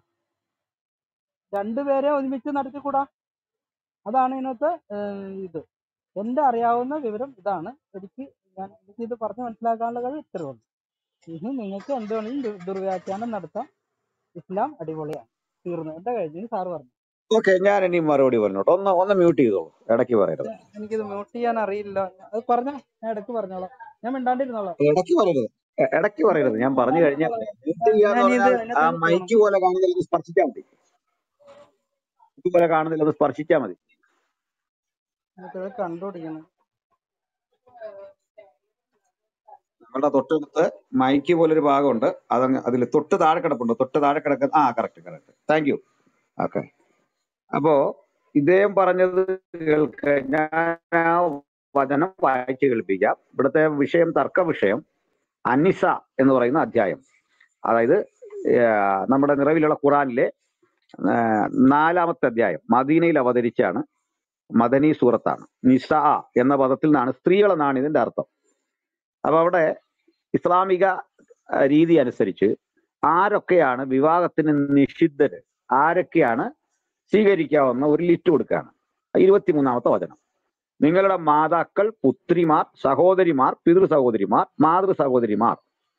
രണ്ടുപേരെ ഒരുമിച്ച് നടത്തിക്കൂടാ അതാണ് ഇതിനകത്ത് ഏഹ്, ഇത് എന്റെ അറിയാവുന്ന വിവരം ഇതാണ് എനിക്ക് ഞാൻ എനിക്ക് ഇത് പറഞ്ഞ് മനസ്സിലാക്കാനുള്ള കഴിവ് ഇത്രേ ഉള്ളൂ ഇനി നിങ്ങൾക്ക് എന്ത് വേണമെങ്കിലും ദുർ- ദുർവ്യാഖ്യാനം നടത്താം ഇസ്ലാം അടിപൊളിയാണ് തീർന്നു എന്റെ കഴിഞ്ഞു സാറ് പറഞ്ഞു ഓക്കെ ഞാൻ ഇനി മറുപടി പറഞ്ഞോട്ടെ ഒന്ന് ഒന്ന് മ്യൂട്ട് ചെയ്തോളൂ ഇടയ്ക്ക് പറയരുത് എനിക്കിത് മ്യൂട്ട് ചെയ്യാൻ അറിയില്ല അത് പറഞ്ഞോ ഞാൻ ഇടയ്ക്ക് പറഞ്ഞോളാം ഞാൻ മിണ്ടാണ്ടിരുന്നോളാം ഇടയ്ക്ക് പറയരുത് എ- ഇടയ്ക്ക് പറയരുത് ഞാൻ പറഞ്ഞു കഴിഞ്ഞാൽ മ്യൂട്ട് ചെയ്യാന്ന് ഞാൻ ഇത് പറഞ്ഞാൽ ആ അതിനകത്ത് നിന്ന് മൈക്ക് പോലെ കാണുന്നില്ല ഒന്ന് സ്പർശിച്ചാൽ മതി മൈക്ക് പോലെ കാണുന്നില്ല ഒന്ന് സ്പർശിച്ചാൽ മതി പോകണം കണ്ടുപിടിക്കണം നിങ്ങളുടെ തൊട്ടടുത്ത് മൈക്ക് പോലൊരു ഭാഗമുണ്ട് അതങ്ങ് അതിൽ തൊട്ട് താഴെ കിടപ്പുണ്ട് തൊട്ട് താഴെ കിടക്കുന്ന ആ correct correct thank you okay അപ്പോ ഇദ്ദേഹം പറഞ്ഞത് കേൾക്ക് ഞാൻ ആ വചനം വായിച്ചു കേൾപ്പിക്കാം ഇവിടുത്തെ വിഷയം തർക്ക വിഷയം അനിസ എന്ന് പറയുന്ന അധ്യായം അതായത് ഏർ, നമ്മുടെ നിറവിലുള്ള ഖുറാനിലെ ഏർ, നാലാമത്തെ അധ്യായം മദീനയിൽ അവതരിച്ചാണ് മദനി സൂറത്താണ് നിസ എന്ന പദത്തിൽ നിന്നാണ് സ്ത്രീകൾ എന്നാണ് ഇതിന്റെ അർത്ഥം അപ്പൊ അവിടെ ഇസ്ലാമിക ആ, രീതി അനുസരിച്ച് ആരൊക്കെയാണ് വിവാഹത്തിന് നിഷിദ്ധര് ആരൊക്കെയാണ് സ്വീകരിക്കാവുന്ന ഒരു ലിസ്റ്റ് കൊടുക്കുകയാണ് ഇരുപത്തിമൂന്നാമത്തെ വചനം നിങ്ങളുടെ മാതാക്കൾ പുത്രിമാർ സഹോദരിമാർ പിതൃ സഹോദരിമാർ മാതൃ സഹോദരിമാർ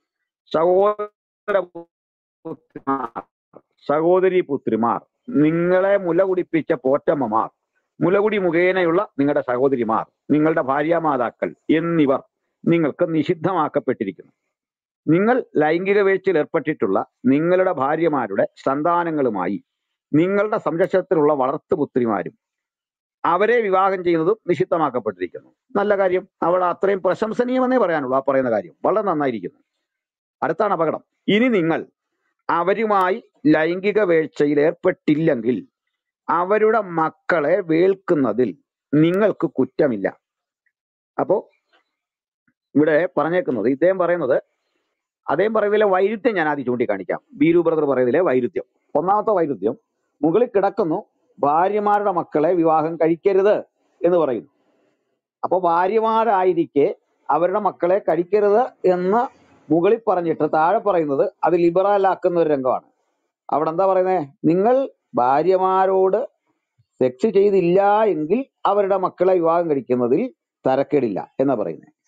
സഹോദര പുത്രിമാർ സഹോദരി പുത്രിമാർ നിങ്ങളെ മുല കുടിപ്പിച്ച പോറ്റമ്മമാർ മുലകുടി മുഖേനയുള്ള നിങ്ങളുടെ സഹോദരിമാർ നിങ്ങളുടെ ഭാര്യാമാതാക്കൾ എന്നിവർ നിങ്ങൾക്ക് നിഷിദ്ധമാക്കപ്പെട്ടിരിക്കുന്നു നിങ്ങൾ ലൈംഗിക വീഴ്ചയിൽ ഏർപ്പെട്ടിട്ടുള്ള നിങ്ങളുടെ ഭാര്യമാരുടെ സന്താനങ്ങളുമായി നിങ്ങളുടെ സംരക്ഷണത്തിലുള്ള വളർത്തുപുത്രിമാരും അവരെ വിവാഹം ചെയ്യുന്നതും നിഷിദ്ധമാക്കപ്പെട്ടിരിക്കുന്നു നല്ല കാര്യം അവിടെ അത്രയും പ്രശംസനീയമെന്നേ പറയാനുള്ളൂ ആ പറയുന്ന കാര്യം വളരെ നന്നായിരിക്കുന്നു അടുത്താണ് അപകടം ഇനി നിങ്ങൾ അവരുമായി ലൈംഗിക വീഴ്ചയിൽ ഏർപ്പെട്ടില്ലെങ്കിൽ അവരുടെ മക്കളെ വേൾക്കുന്നതിൽ നിങ്ങൾക്ക് കുറ്റമില്ല അപ്പോ ഇവിടെ പറഞ്ഞേക്കുന്നത് ഇദ്ദേഹം പറയുന്നത് അദ്ദേഹം പറയുന്നതിലെ വൈരുദ്ധ്യം ഞാൻ ആദ്യം ചൂണ്ടിക്കാണിക്കാം ബീരു ബ്രദർ പറയുന്നതിലെ വൈരുദ്ധ്യം ഒന്നാമത്തെ വൈരുദ്ധ്യം മുകളിൽ കിടക്കുന്നു ഭാര്യമാരുടെ മക്കളെ വിവാഹം കഴിക്കരുത് എന്ന് പറയുന്നു അപ്പൊ ഭാര്യമാരായിരിക്കെ അവരുടെ മക്കളെ കഴിക്കരുത് എന്ന് മുകളിൽ പറഞ്ഞിട്ട് താഴെ പറയുന്നത് അത് ലിബറൽ ആക്കുന്ന ഒരു രംഗമാണ് അവിടെ എന്താ പറയുന്നത് നിങ്ങൾ ഭാര്യമാരോട് സെക്സ് ചെയ്തില്ല എങ്കിൽ അവരുടെ മക്കളെ വിവാഹം കഴിക്കുന്നതിൽ തരക്കേടില്ല എന്നാ പറയുന്നത്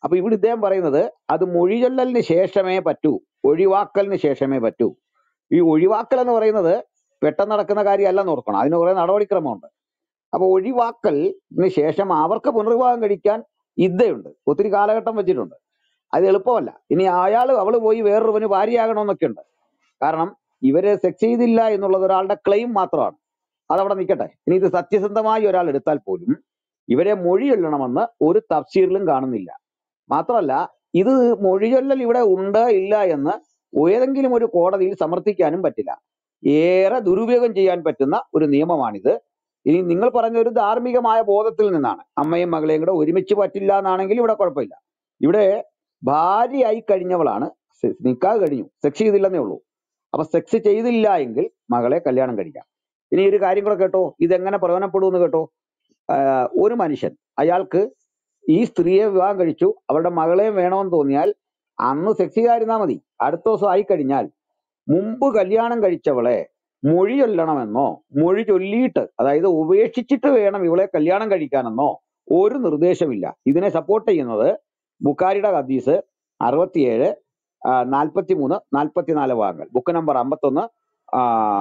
അപ്പൊ ഇവിടെ ഇദ്ദേഹം പറയുന്നത് അത് മൊഴിചൊല്ലലിന് ശേഷമേ പറ്റൂ ഒഴിവാക്കലിന് ശേഷമേ പറ്റൂ ഈ ഒഴിവാക്കൽ എന്ന് പറയുന്നത് പെട്ടെന്ന് നടക്കുന്ന കാര്യമല്ലെന്ന് ഓർക്കണം അതിന് കുറെ നടപടിക്രമമുണ്ട് അപ്പൊ ഒഴിവാക്കലിന് ശേഷം അവർക്ക് പുനർവിവാഹം കഴിക്കാൻ ഇദ്ദയുണ്ട് ഒത്തിരി കാലഘട്ടം വെച്ചിട്ടുണ്ട് അത് എളുപ്പമല്ല ഇനി അയാൾ അവള് പോയി വേറൊരുവന് ഭാര്യയാകണമെന്നൊക്കെ ഉണ്ട് കാരണം ഇവര് സെക്സ് ചെയ്തില്ല എന്നുള്ളത് ഒരാളുടെ ക്ലെയിം മാത്രമാണ് അതവിടെ നിൽക്കട്ടെ ഇനി ഇത് സത്യസന്ധമായി ഒരാൾ എടുത്താൽ പോലും ഇവരെ മൊഴി ചൊല്ലണമെന്ന് ഒരു തഫ്സീറിലും കാണുന്നില്ല മാത്രമല്ല ഇത് മൊഴിചൊല്ലൽ ഇവിടെ ഉണ്ട് ഇല്ല എന്ന് ഏതെങ്കിലും ഒരു കോടതിയിൽ സമർത്ഥിക്കാനും പറ്റില്ല ഏറെ ദുരുപയോഗം ചെയ്യാൻ പറ്റുന്ന ഒരു നിയമമാണിത് ഇനി നിങ്ങൾ പറഞ്ഞ ഒരു ധാർമ്മികമായ ബോധത്തിൽ നിന്നാണ് അമ്മയും മകളെയും കൂടെ ഒരുമിച്ച് പറ്റില്ല എന്നാണെങ്കിൽ ഇവിടെ കുഴപ്പമില്ല ഇവിടെ ഭാര്യയായി കഴിഞ്ഞവളാണ് സെ- നിക്കാഹ് കഴിഞ്ഞു സെക്സ് ചെയ്തില്ലെന്നേ ഉള്ളൂ അപ്പൊ സെക്സ് ചെയ്തില്ല എങ്കിൽ മകളെ കല്യാണം കഴിക്കാം ഇനി ഒരു കാര്യം കൂടെ കേട്ടോ ഇതെങ്ങനെ പ്രയോജനപ്പെടുമെന്ന് കേട്ടോ ആഹ് ഒരു മനുഷ്യൻ അയാൾക്ക് ഈ സ്ത്രീയെ വിവാഹം കഴിച്ചു അവരുടെ മകളെ വേണമെന്ന് തോന്നിയാൽ അന്ന് സെക്സ് ചെയ്തായിരുന്നാ മതി അടുത്ത ദിവസം ആയി കഴിഞ്ഞാൽ മുമ്പ് കല്യാണം കഴിച്ചവളെ മൊഴി ചൊല്ലണമെന്നോ മൊഴി ചൊല്ലിയിട്ട് അതായത് ഉപേക്ഷിച്ചിട്ട് വേണം ഇവളെ കല്യാണം കഴിക്കാനെന്നോ ഒരു നിർദ്ദേശമില്ല ഇതിനെ സപ്പോർട്ട് ചെയ്യുന്നത് ബുക്കാരിയുടെ ഹദീസ് അറുപത്തിയേഴ് നാൽപ്പത്തി മൂന്ന് നാൽപ്പത്തിനാല് ഭാഗങ്ങൾ ബുക്ക് നമ്പർ അമ്പത്തൊന്ന് ആ,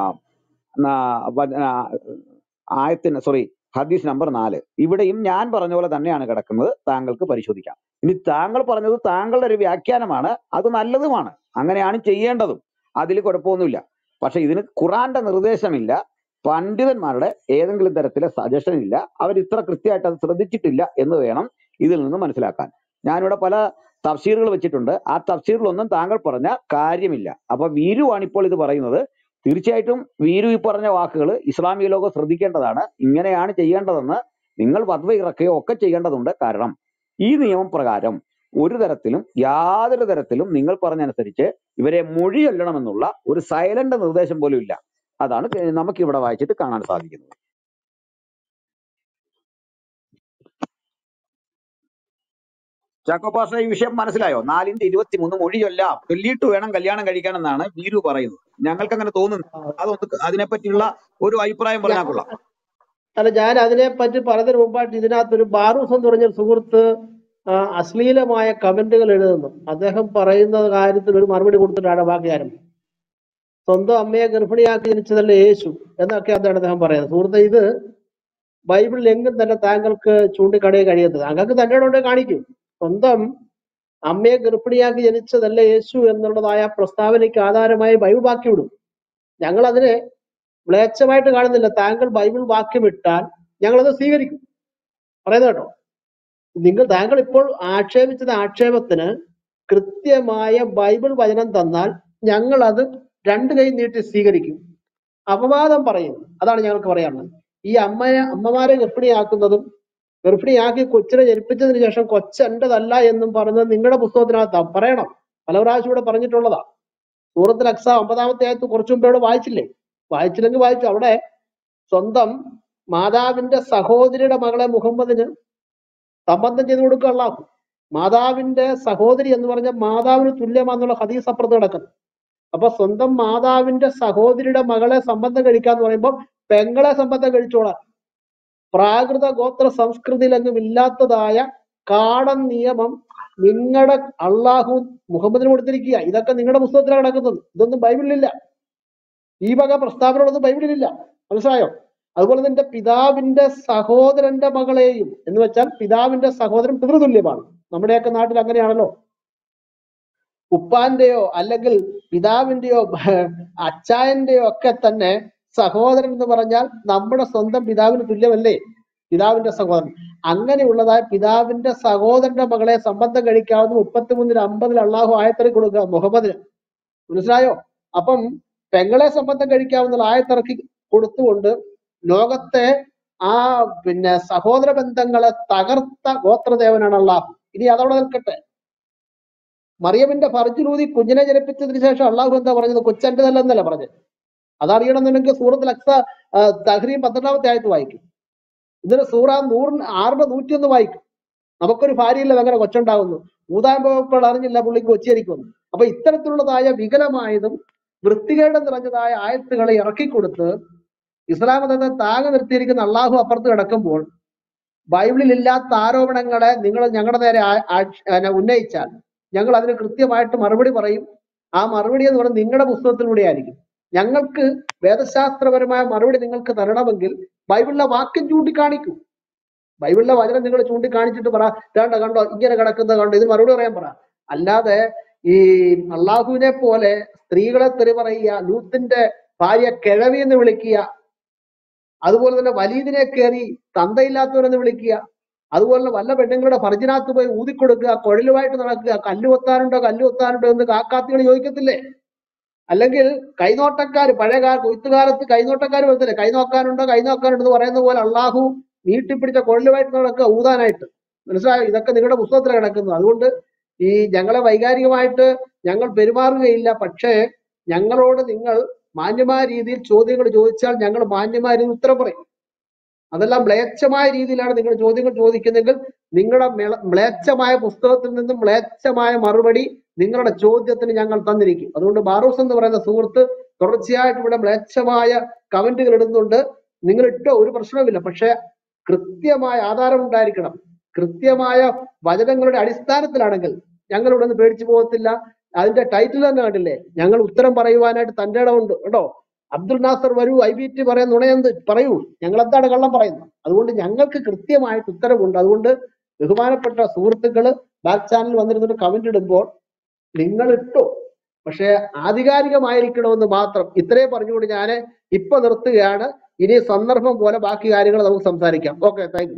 നാ- വ- ആ, ആയത്തിന് സോറി ഹദീസ് നമ്പർ നാല് ഇവിടെയും ഞാൻ പറഞ്ഞ പോലെ തന്നെയാണ് കിടക്കുന്നത് താങ്കൾക്ക് പരിശോധിക്കാം ഇനി താങ്കൾ പറഞ്ഞത് താങ്കളുടെ ഒരു വ്യാഖ്യാനമാണ് അത് നല്ലതുമാണ് അങ്ങനെയാണ് ചെയ്യേണ്ടതും അതിൽ കുഴപ്പമൊന്നുമില്ല പക്ഷെ ഇതിന് ഖുറാന്റെ നിർദ്ദേശമില്ല പണ്ഡിതന്മാരുടെ ഏതെങ്കിലും തരത്തിലെ സജഷൻ ഇല്ല അവർ ഇത്ര കൃത്യമായിട്ട് അത് ശ്രദ്ധിച്ചിട്ടില്ല എന്ന് വേണം ഇതിൽ നിന്ന് മനസ്സിലാക്കാൻ ഞാനിവിടെ പല തഫ്സീറുകൾ വെച്ചിട്ടുണ്ട് ആ തഫ്സീറിലൊന്നും താങ്കൾ പറഞ്ഞ കാര്യമില്ല അപ്പൊ വീരുവാണ് ഇപ്പോൾ ഇത് പറയുന്നത് തീർച്ചയായിട്ടും വീരു ഈ പറഞ്ഞ വാക്കുകൾ ഇസ്ലാമിക ലോകം ശ്രദ്ധിക്കേണ്ടതാണ് ഇങ്ങനെയാണ് ചെയ്യേണ്ടതെന്ന് നിങ്ങൾ വധവ ഇറക്കുകയോ ഒക്കെ ചെയ്യേണ്ടതുണ്ട് കാരണം ഈ നിയമം പ്രകാരം ഒരു തരത്തിലും യാതൊരു തരത്തിലും നിങ്ങൾ പറഞ്ഞനുസരിച്ച് ഇവരെ മൊഴി ചൊല്ലണമെന്നുള്ള ഒരു സൈലന്റ് നിർദ്ദേശം പോലും ഇല്ല അതാണ് നമുക്ക് ഇവിടെ വായിച്ചിട്ട് കാണാൻ സാധിക്കുന്നത് ചാക്കോപാസ ഈ വിഷയം മനസ്സിലായോ നാലിന്റെ ഇരുപത്തിമൂന്ന് മൊഴി ചൊല്ലാം ചൊല്ലിയിട്ട് വേണം കല്യാണം കഴിക്കാനെന്നാണ് വീരു പറയുന്നത് ഞങ്ങൾക്ക് അങ്ങനെ തോന്നുന്നു അതൊന്ന് അതിനെപ്പറ്റിയുള്ള ഒരു അഭിപ്രായം പറഞ്ഞാൽ ഞാൻ കൊള്ളാം അല്ല ഞാൻ അതിനെ പറ്റി പറഞ്ഞതിന് മുമ്പായിട്ട് ഇതിനകത്തൊരു ബാറൂസ് എന്ന് പറഞ്ഞ സുഹൃത്ത് ആ, അശ്ലീലമായ കമന്റുകൾ എഴുതുന്നു അദ്ദേഹം പറയുന്ന കാര്യത്തിൽ ഒരു മറുപടി കൊടുത്തിട്ടാണ് ബാക്കി ആരംഭം സ്വന്തം അമ്മയെ ഗർഭിണിയാക്കി ജനിച്ചതല്ലേ യേശു എന്നൊക്കെ എന്താണ് അദ്ദേഹം പറയുന്നത് സുഹൃത്തെ ഇത് ബൈബിളിൽ എങ്ങും തന്നെ താങ്കൾക്ക് ചൂണ്ടിക്കാണിയാൻ കഴിയത്തത് താങ്കൾക്ക് തന്റെ കൊണ്ട് കാണിക്കും സ്വന്തം അമ്മയെ ഗർഭിണിയാക്കി ജനിച്ചതല്ല യേശു എന്നുള്ളതായ പ്രസ്താവനയ്ക്ക് ആധാരമായി ബൈബിൾ ബാക്കി വിടും ഞങ്ങൾ അതിനെ മ്ലേച്ഛമായിട്ട് കാണുന്നില്ല താങ്കൾ ബൈബിൾ വാക്യം ഇട്ടാൽ ഞങ്ങളത് സ്വീകരിക്കും പറയുന്നത് കേട്ടോ നിങ്ങൾ താങ്കൾ ഇപ്പോൾ ആക്ഷേപിച്ചത് ആക്ഷേപത്തിന് കൃത്യമായ ബൈബിൾ വചനം തന്നാൽ ഞങ്ങൾ അത് രണ്ട് കൈ നീട്ടി സ്വീകരിക്കും അപവാദം പറയുന്നു അതാണ് ഞങ്ങൾക്ക് പറയാനുള്ളത് ഈ അമ്മയെ അമ്മമാരെ ഗർഭിണിയാക്കുന്നതും ഗർഭിണിയാക്കി കൊച്ചിനെ ജനിപ്പിച്ചതിന് ശേഷം കൊച്ചെന്റേതല്ല എന്നും പറയുന്നത് നിങ്ങളുടെ പുസ്തകത്തിനകത്താ പറയണം പല പ്രാവശ്യം ഇവിടെ പറഞ്ഞിട്ടുള്ളതാ സൂറത്തിൽ അക്സ ഒമ്പതാമത്തെ ആയത്ത് കുറച്ചു മുമ്പ് ഇവിടെ വായിച്ചില്ലേ വായിച്ചില്ലെങ്കിൽ വായിച്ചു അവിടെ സ്വന്തം മാതാവിന്റെ സഹോദരിയുടെ മകളെ മുഹമ്മദിന് സംബന്ധം ചെയ്തു കൊടുക്കുക അള്ളാഹു മാതാവിന്റെ സഹോദരി എന്ന് പറഞ്ഞ മാതാവിന് തുല്യമാന്നുള്ള ഹദീസ് അപ്പുറത്ത് കിടക്കുന്നു അപ്പൊ സ്വന്തം മാതാവിന്റെ സഹോദരിയുടെ മകളെ സംബന്ധം കഴിക്കാന്ന് പറയുമ്പോൾ പെങ്ങളെ സംബന്ധം കഴിച്ചോളാം പ്രാകൃത ഗോത്ര സംസ്കൃതിയിലെങ്ങും ഇല്ലാത്തതായ കാടൻ നിയമം നിങ്ങളുടെ അള്ളാഹു മുഹമ്മദിന് കൊടുത്തിരിക്കുക ഇതൊക്കെ നിങ്ങളുടെ പുസ്തകത്തിലാണ് കിടക്കുന്നത് ഇതൊന്നും ബൈബിളിലില്ല ഈ വക പ്രസ്താവനകളൊന്നും ബൈബിളിലില്ല മനസ്സിലായോ അതുപോലെ നിന്റെ പിതാവിന്റെ സഹോദരന്റെ മകളെയും എന്ന് വെച്ചാൽ പിതാവിന്റെ സഹോദരൻ പിതൃതുല്യമാണ് നമ്മുടെയൊക്കെ നാട്ടിൽ അങ്ങനെയാണല്ലോ ഉപ്പാന്റെയോ അല്ലെങ്കിൽ പിതാവിന്റെയോ അച്ചായന്റെയോ ഒക്കെ തന്നെ സഹോദരൻ എന്ന് പറഞ്ഞാൽ നമ്മുടെ സ്വന്തം പിതാവിന് തുല്യമല്ലേ പിതാവിന്റെ സഹോദരൻ അങ്ങനെയുള്ളതായ പിതാവിന്റെ സഹോദരന്റെ മകളെ സംബന്ധം കഴിക്കാവുന്ന മുപ്പത്തിമൂന്നിൽ അമ്പതിൽ അള്ളാഹു ആയത്തിറക്കി കൊടുക്കുക മുഹമ്മദിന് മനസ്സിലായോ അപ്പം പെങ്ങളെ സംബന്ധം കഴിക്കാവുന്ന ആയത്തിറക്കി കൊടുത്തുകൊണ്ട് ലോകത്തെ ആ പിന്നെ സഹോദര ബന്ധങ്ങളെ തകർത്ത ഗോത്രദേവനാണ് അള്ളാഹു ഇനി അതവിടെ നിൽക്കട്ടെ മറിയമിന്റെ ഫർജിലൂതി കുഞ്ഞിനെ ജനിപ്പിച്ചതിന് ശേഷം അള്ളാഹു എന്താ പറഞ്ഞത് കൊച്ചെന്റെതല്ലെന്നല്ല പറഞ്ഞത് അതറിയണമെന്നുണ്ടെങ്കിൽ സൂറത്തിൽ അക്സ തഹ്രീം പന്ത്രണ്ടാമത്തെ ആയത്ത് വായിക്കും ഇതിന് സൂറ നൂറിന് ആറിന്റെ നൂറ്റിയൊന്ന് വായിക്കും നമുക്കൊരു ഭാര്യയില്ല അങ്ങനെ കൊച്ചുണ്ടാകുന്നു ഊതാൻ പോയപ്പോൾ അറിഞ്ഞില്ല പുള്ളിക്ക് കൊച്ചിയായിരിക്കുന്നു അപ്പൊ ഇത്തരത്തിലുള്ളതായ വികലമായതും വൃത്തികേട് നിറഞ്ഞതായ ആയത്തുകളെ ഇറക്കിക്കൊടുത്ത് ഇസ്ലാം മതത്തെ താങ്ങി നിർത്തിയിരിക്കുന്ന അള്ളാഹു അപ്പുറത്ത് കിടക്കുമ്പോൾ ബൈബിളിൽ ഇല്ലാത്ത ആരോപണങ്ങളെ നിങ്ങൾ ഞങ്ങളുടെ നേരെ ആ- ആക്ഷ- പിന്നെ ഉന്നയിച്ചാൽ ഞങ്ങൾ അതിന് കൃത്യമായിട്ട് മറുപടി പറയും ആ മറുപടി എന്ന് പറയുന്നത് നിങ്ങളുടെ പുസ്തകത്തിലൂടെ ആയിരിക്കും ഞങ്ങൾക്ക് വേദശാസ്ത്രപരമായ മറുപടി നിങ്ങൾക്ക് തരണമെങ്കിൽ ബൈബിളിലെ വാക്യം ചൂണ്ടിക്കാണിക്കൂ ബൈബിളിലെ വചനം നിങ്ങൾ ചൂണ്ടിക്കാണിച്ചിട്ട് പറ വേണ്ട കണ്ടോ ഇങ്ങനെ കിടക്കുന്നത് കണ്ടോ ഇത് മറുപടി പറയാൻ പറ അല്ലാതെ ഈ അള്ളാഹുവിനെ പോലെ സ്ത്രീകളെ തെറി പറയുക ലൂത്തിന്റെ ഭാര്യ കിഴവി എന്ന് വിളിക്കുക അതുപോലെ തന്നെ വലീദിനെ കയറി തന്തയില്ലാത്തവരെന്ന് വിളിക്കുക അതുപോലെ തന്നെ വല്ല പെണ്ണുങ്ങളുടെ ഭർജിനകത്ത് പോയി ഊതിക്കൊടുക്കുക കുഴലുമായിട്ട് നടക്കുക കല്ല് കൊത്താനുണ്ടോ കല്ല് കൊത്താനുണ്ടോ എന്ന് കാക്കാത്തികൾ ചോദിക്കത്തില്ലേ അല്ലെങ്കിൽ കൈനോട്ടക്കാർ പഴയ കാല കൊയ്ത്തുകാലത്ത് കൈനോട്ടക്കാർ വരത്തില്ലേ കൈ നോക്കാനുണ്ടോ കൈ നോക്കാനുണ്ടോ എന്ന് പറയുന്ന പോലെ അള്ളാഹു നീട്ടിപ്പിടിച്ച കുഴലുമായിട്ട് നടക്കുക ഊതാനായിട്ട് മനസ്സിലായോ ഇതൊക്കെ നിങ്ങളുടെ പുസ്തകത്തിലാണ് കിടക്കുന്നത് അതുകൊണ്ട് ഈ ഞങ്ങളെ വൈകാരികമായിട്ട് ഞങ്ങൾ പെരുമാറുകയില്ല പക്ഷേ ഞങ്ങളോട് നിങ്ങൾ മാന്യമായ രീതിയിൽ ചോദ്യങ്ങൾ ചോദിച്ചാൽ ഞങ്ങൾ മാന്യമായ രീതിയിൽ ഉത്തരം പറയും അതെല്ലാം മ്ലേച്ഛമായ രീതിയിലാണ് നിങ്ങൾ ചോദ്യങ്ങൾ ചോദിക്കുന്നെങ്കിൽ നിങ്ങളുടെ മിള- മ്ലേച്ഛമായ പുസ്തകത്തിൽ നിന്നും മ്ലേച്ഛമായ മറുപടി നിങ്ങളുടെ ചോദ്യത്തിന് ഞങ്ങൾ തന്നിരിക്കും അതുകൊണ്ട് ബാറൂസ് എന്ന് പറയുന്ന സുഹൃത്ത് തുടർച്ചയായിട്ട് ഇവിടെ മ്ലേച്ഛമായ കമന്റുകൾ ഇടുന്നുണ്ട് നിങ്ങൾ ഇട്ടോ ഒരു പ്രശ്നവുമില്ല പക്ഷെ കൃത്യമായ ആധാരം ഉണ്ടായിരിക്കണം കൃത്യമായ വചനങ്ങളുടെ അടിസ്ഥാനത്തിലാണെങ്കിൽ ഞങ്ങൾ ഇവിടെ നിന്ന് പേടിച്ചു പോകത്തില്ല അതിന്റെ ടൈറ്റിൽ തന്നെ കണ്ടില്ലേ ഞങ്ങൾ ഉത്തരം പറയുവാനായിട്ട് തന്റെ ഇടമുണ്ട് കേട്ടോ അബ്ദുൽ നാസർ വരൂ ഐ ബി ടി പറയാൻ നുണയെന്ത് പറയൂ ഞങ്ങൾ എന്താണ് കള്ളം പറയുന്നത് അതുകൊണ്ട് ഞങ്ങൾക്ക് കൃത്യമായിട്ട് ഉത്തരവുണ്ട് അതുകൊണ്ട് ബഹുമാനപ്പെട്ട സുഹൃത്തുക്കള് ബാക്ക് ചാനൽ വന്നിരുന്നിട്ട് കമന്റ് ഇടുമ്പോൾ നിങ്ങൾ ഇട്ടോ പക്ഷെ ആധികാരികമായിരിക്കണമെന്ന് മാത്രം ഇത്രയും പറഞ്ഞുകൊണ്ട് ഞാൻ ഇപ്പൊ നിർത്തുകയാണ് ഇനി സന്ദർഭം പോലെ ബാക്കി കാര്യങ്ങൾ നമുക്ക് സംസാരിക്കാം ഓക്കെ താങ്ക് യു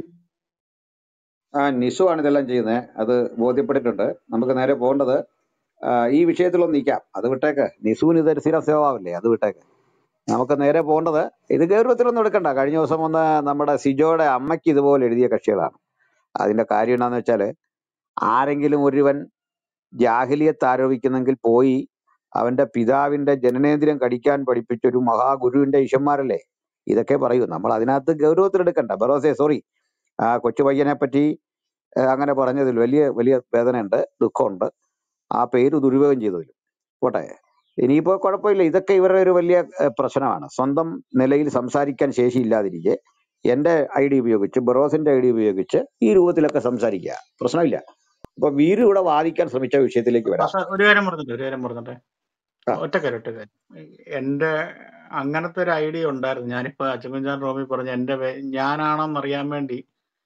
ആ നിസു ആണ് ഇതെല്ലാം ചെയ്യുന്നത് അത് ബോധ്യപ്പെട്ടിട്ടുണ്ട് നമുക്ക് നേരെ പോകേണ്ടത് ആ, ഈ വിഷയത്തിലൊന്ന് നിൽക്കാം അത് വിട്ടേക്ക് നിസുവിന് ഇതൊരു സ്ഥിര സ്വഭാവമല്ലേ അത് വിട്ടേക്ക് നമുക്ക് നേരെ പോകേണ്ടത് ഇത് ഗൗരവത്തിലൊന്നും എടുക്കണ്ട കഴിഞ്ഞ ദിവസം ഒന്ന് നമ്മുടെ സിജോയുടെ അമ്മയ്ക്ക് ഇതുപോലെ എഴുതിയ കക്ഷികളാണ് അതിന്റെ കാര്യം എന്താണെന്ന് വെച്ചാൽ ആരെങ്കിലും ഒരുവൻ ജാഹിലിയത്ത് ആരോപിക്കുന്നെങ്കിൽ പോയി അവന്റെ പിതാവിന്റെ ജനനേന്ദ്രിയം കടിക്കാൻ പഠിപ്പിച്ച ഒരു മഹാഗുരുവിന്റെ ഈശന്മാരല്ലേ ഇതൊക്കെ പറയൂ നമ്മൾ അതിനകത്ത് ഗൗരവത്തിലെടുക്കണ്ട ബറോസെ സോറി ആ കൊച്ചു പയ്യനെ പറ്റി ആ, അങ്ങനെ പറഞ്ഞതിൽ വലിയ വലിയ വേദനയുണ്ട് ദുഃഖമുണ്ട് ആ പേര് ദുരുപയോഗം ചെയ്തതിൽ പോട്ടെ ഇനിയിപ്പോ കുഴപ്പമില്ല ഇതൊക്കെ ഇവരുടെ ഒരു വലിയ ഏഹ്, പ്രശ്നമാണ് സ്വന്തം നിലയിൽ സംസാരിക്കാൻ ശേഷിയില്ലാതിരിക്കെ എന്റെ ഐ ഡി ഉപയോഗിച്ച് ബറോസിന്റെ ഐ ഡി ഉപയോഗിച്ച് ഈ രൂപത്തിലൊക്കെ സംസാരിക്കുക പ്രശ്നമില്ല അപ്പൊ വീര് ഇവിടെ വാദിക്കാൻ ശ്രമിച്ച വിഷയത്തിലേക്ക് വരാം പക്ഷെ ഒരു കാര്യം പറഞ്ഞിട്ട് ഒരു കാര്യം പറഞ്ഞിട്ടെ ആ, ഒറ്റ കാര്യം ഒറ്റ കാര്യം എന്റെ അങ്ങനത്തെ ഒരു ഐഡിയ ഉണ്ടായിരുന്നു ഞാനിപ്പോ അച്ചൻകുഞ്ചാൻ റോമി പറഞ്ഞ എന്റെ പേ- ഞാനാണെന്ന് അറിയാൻ വേണ്ടി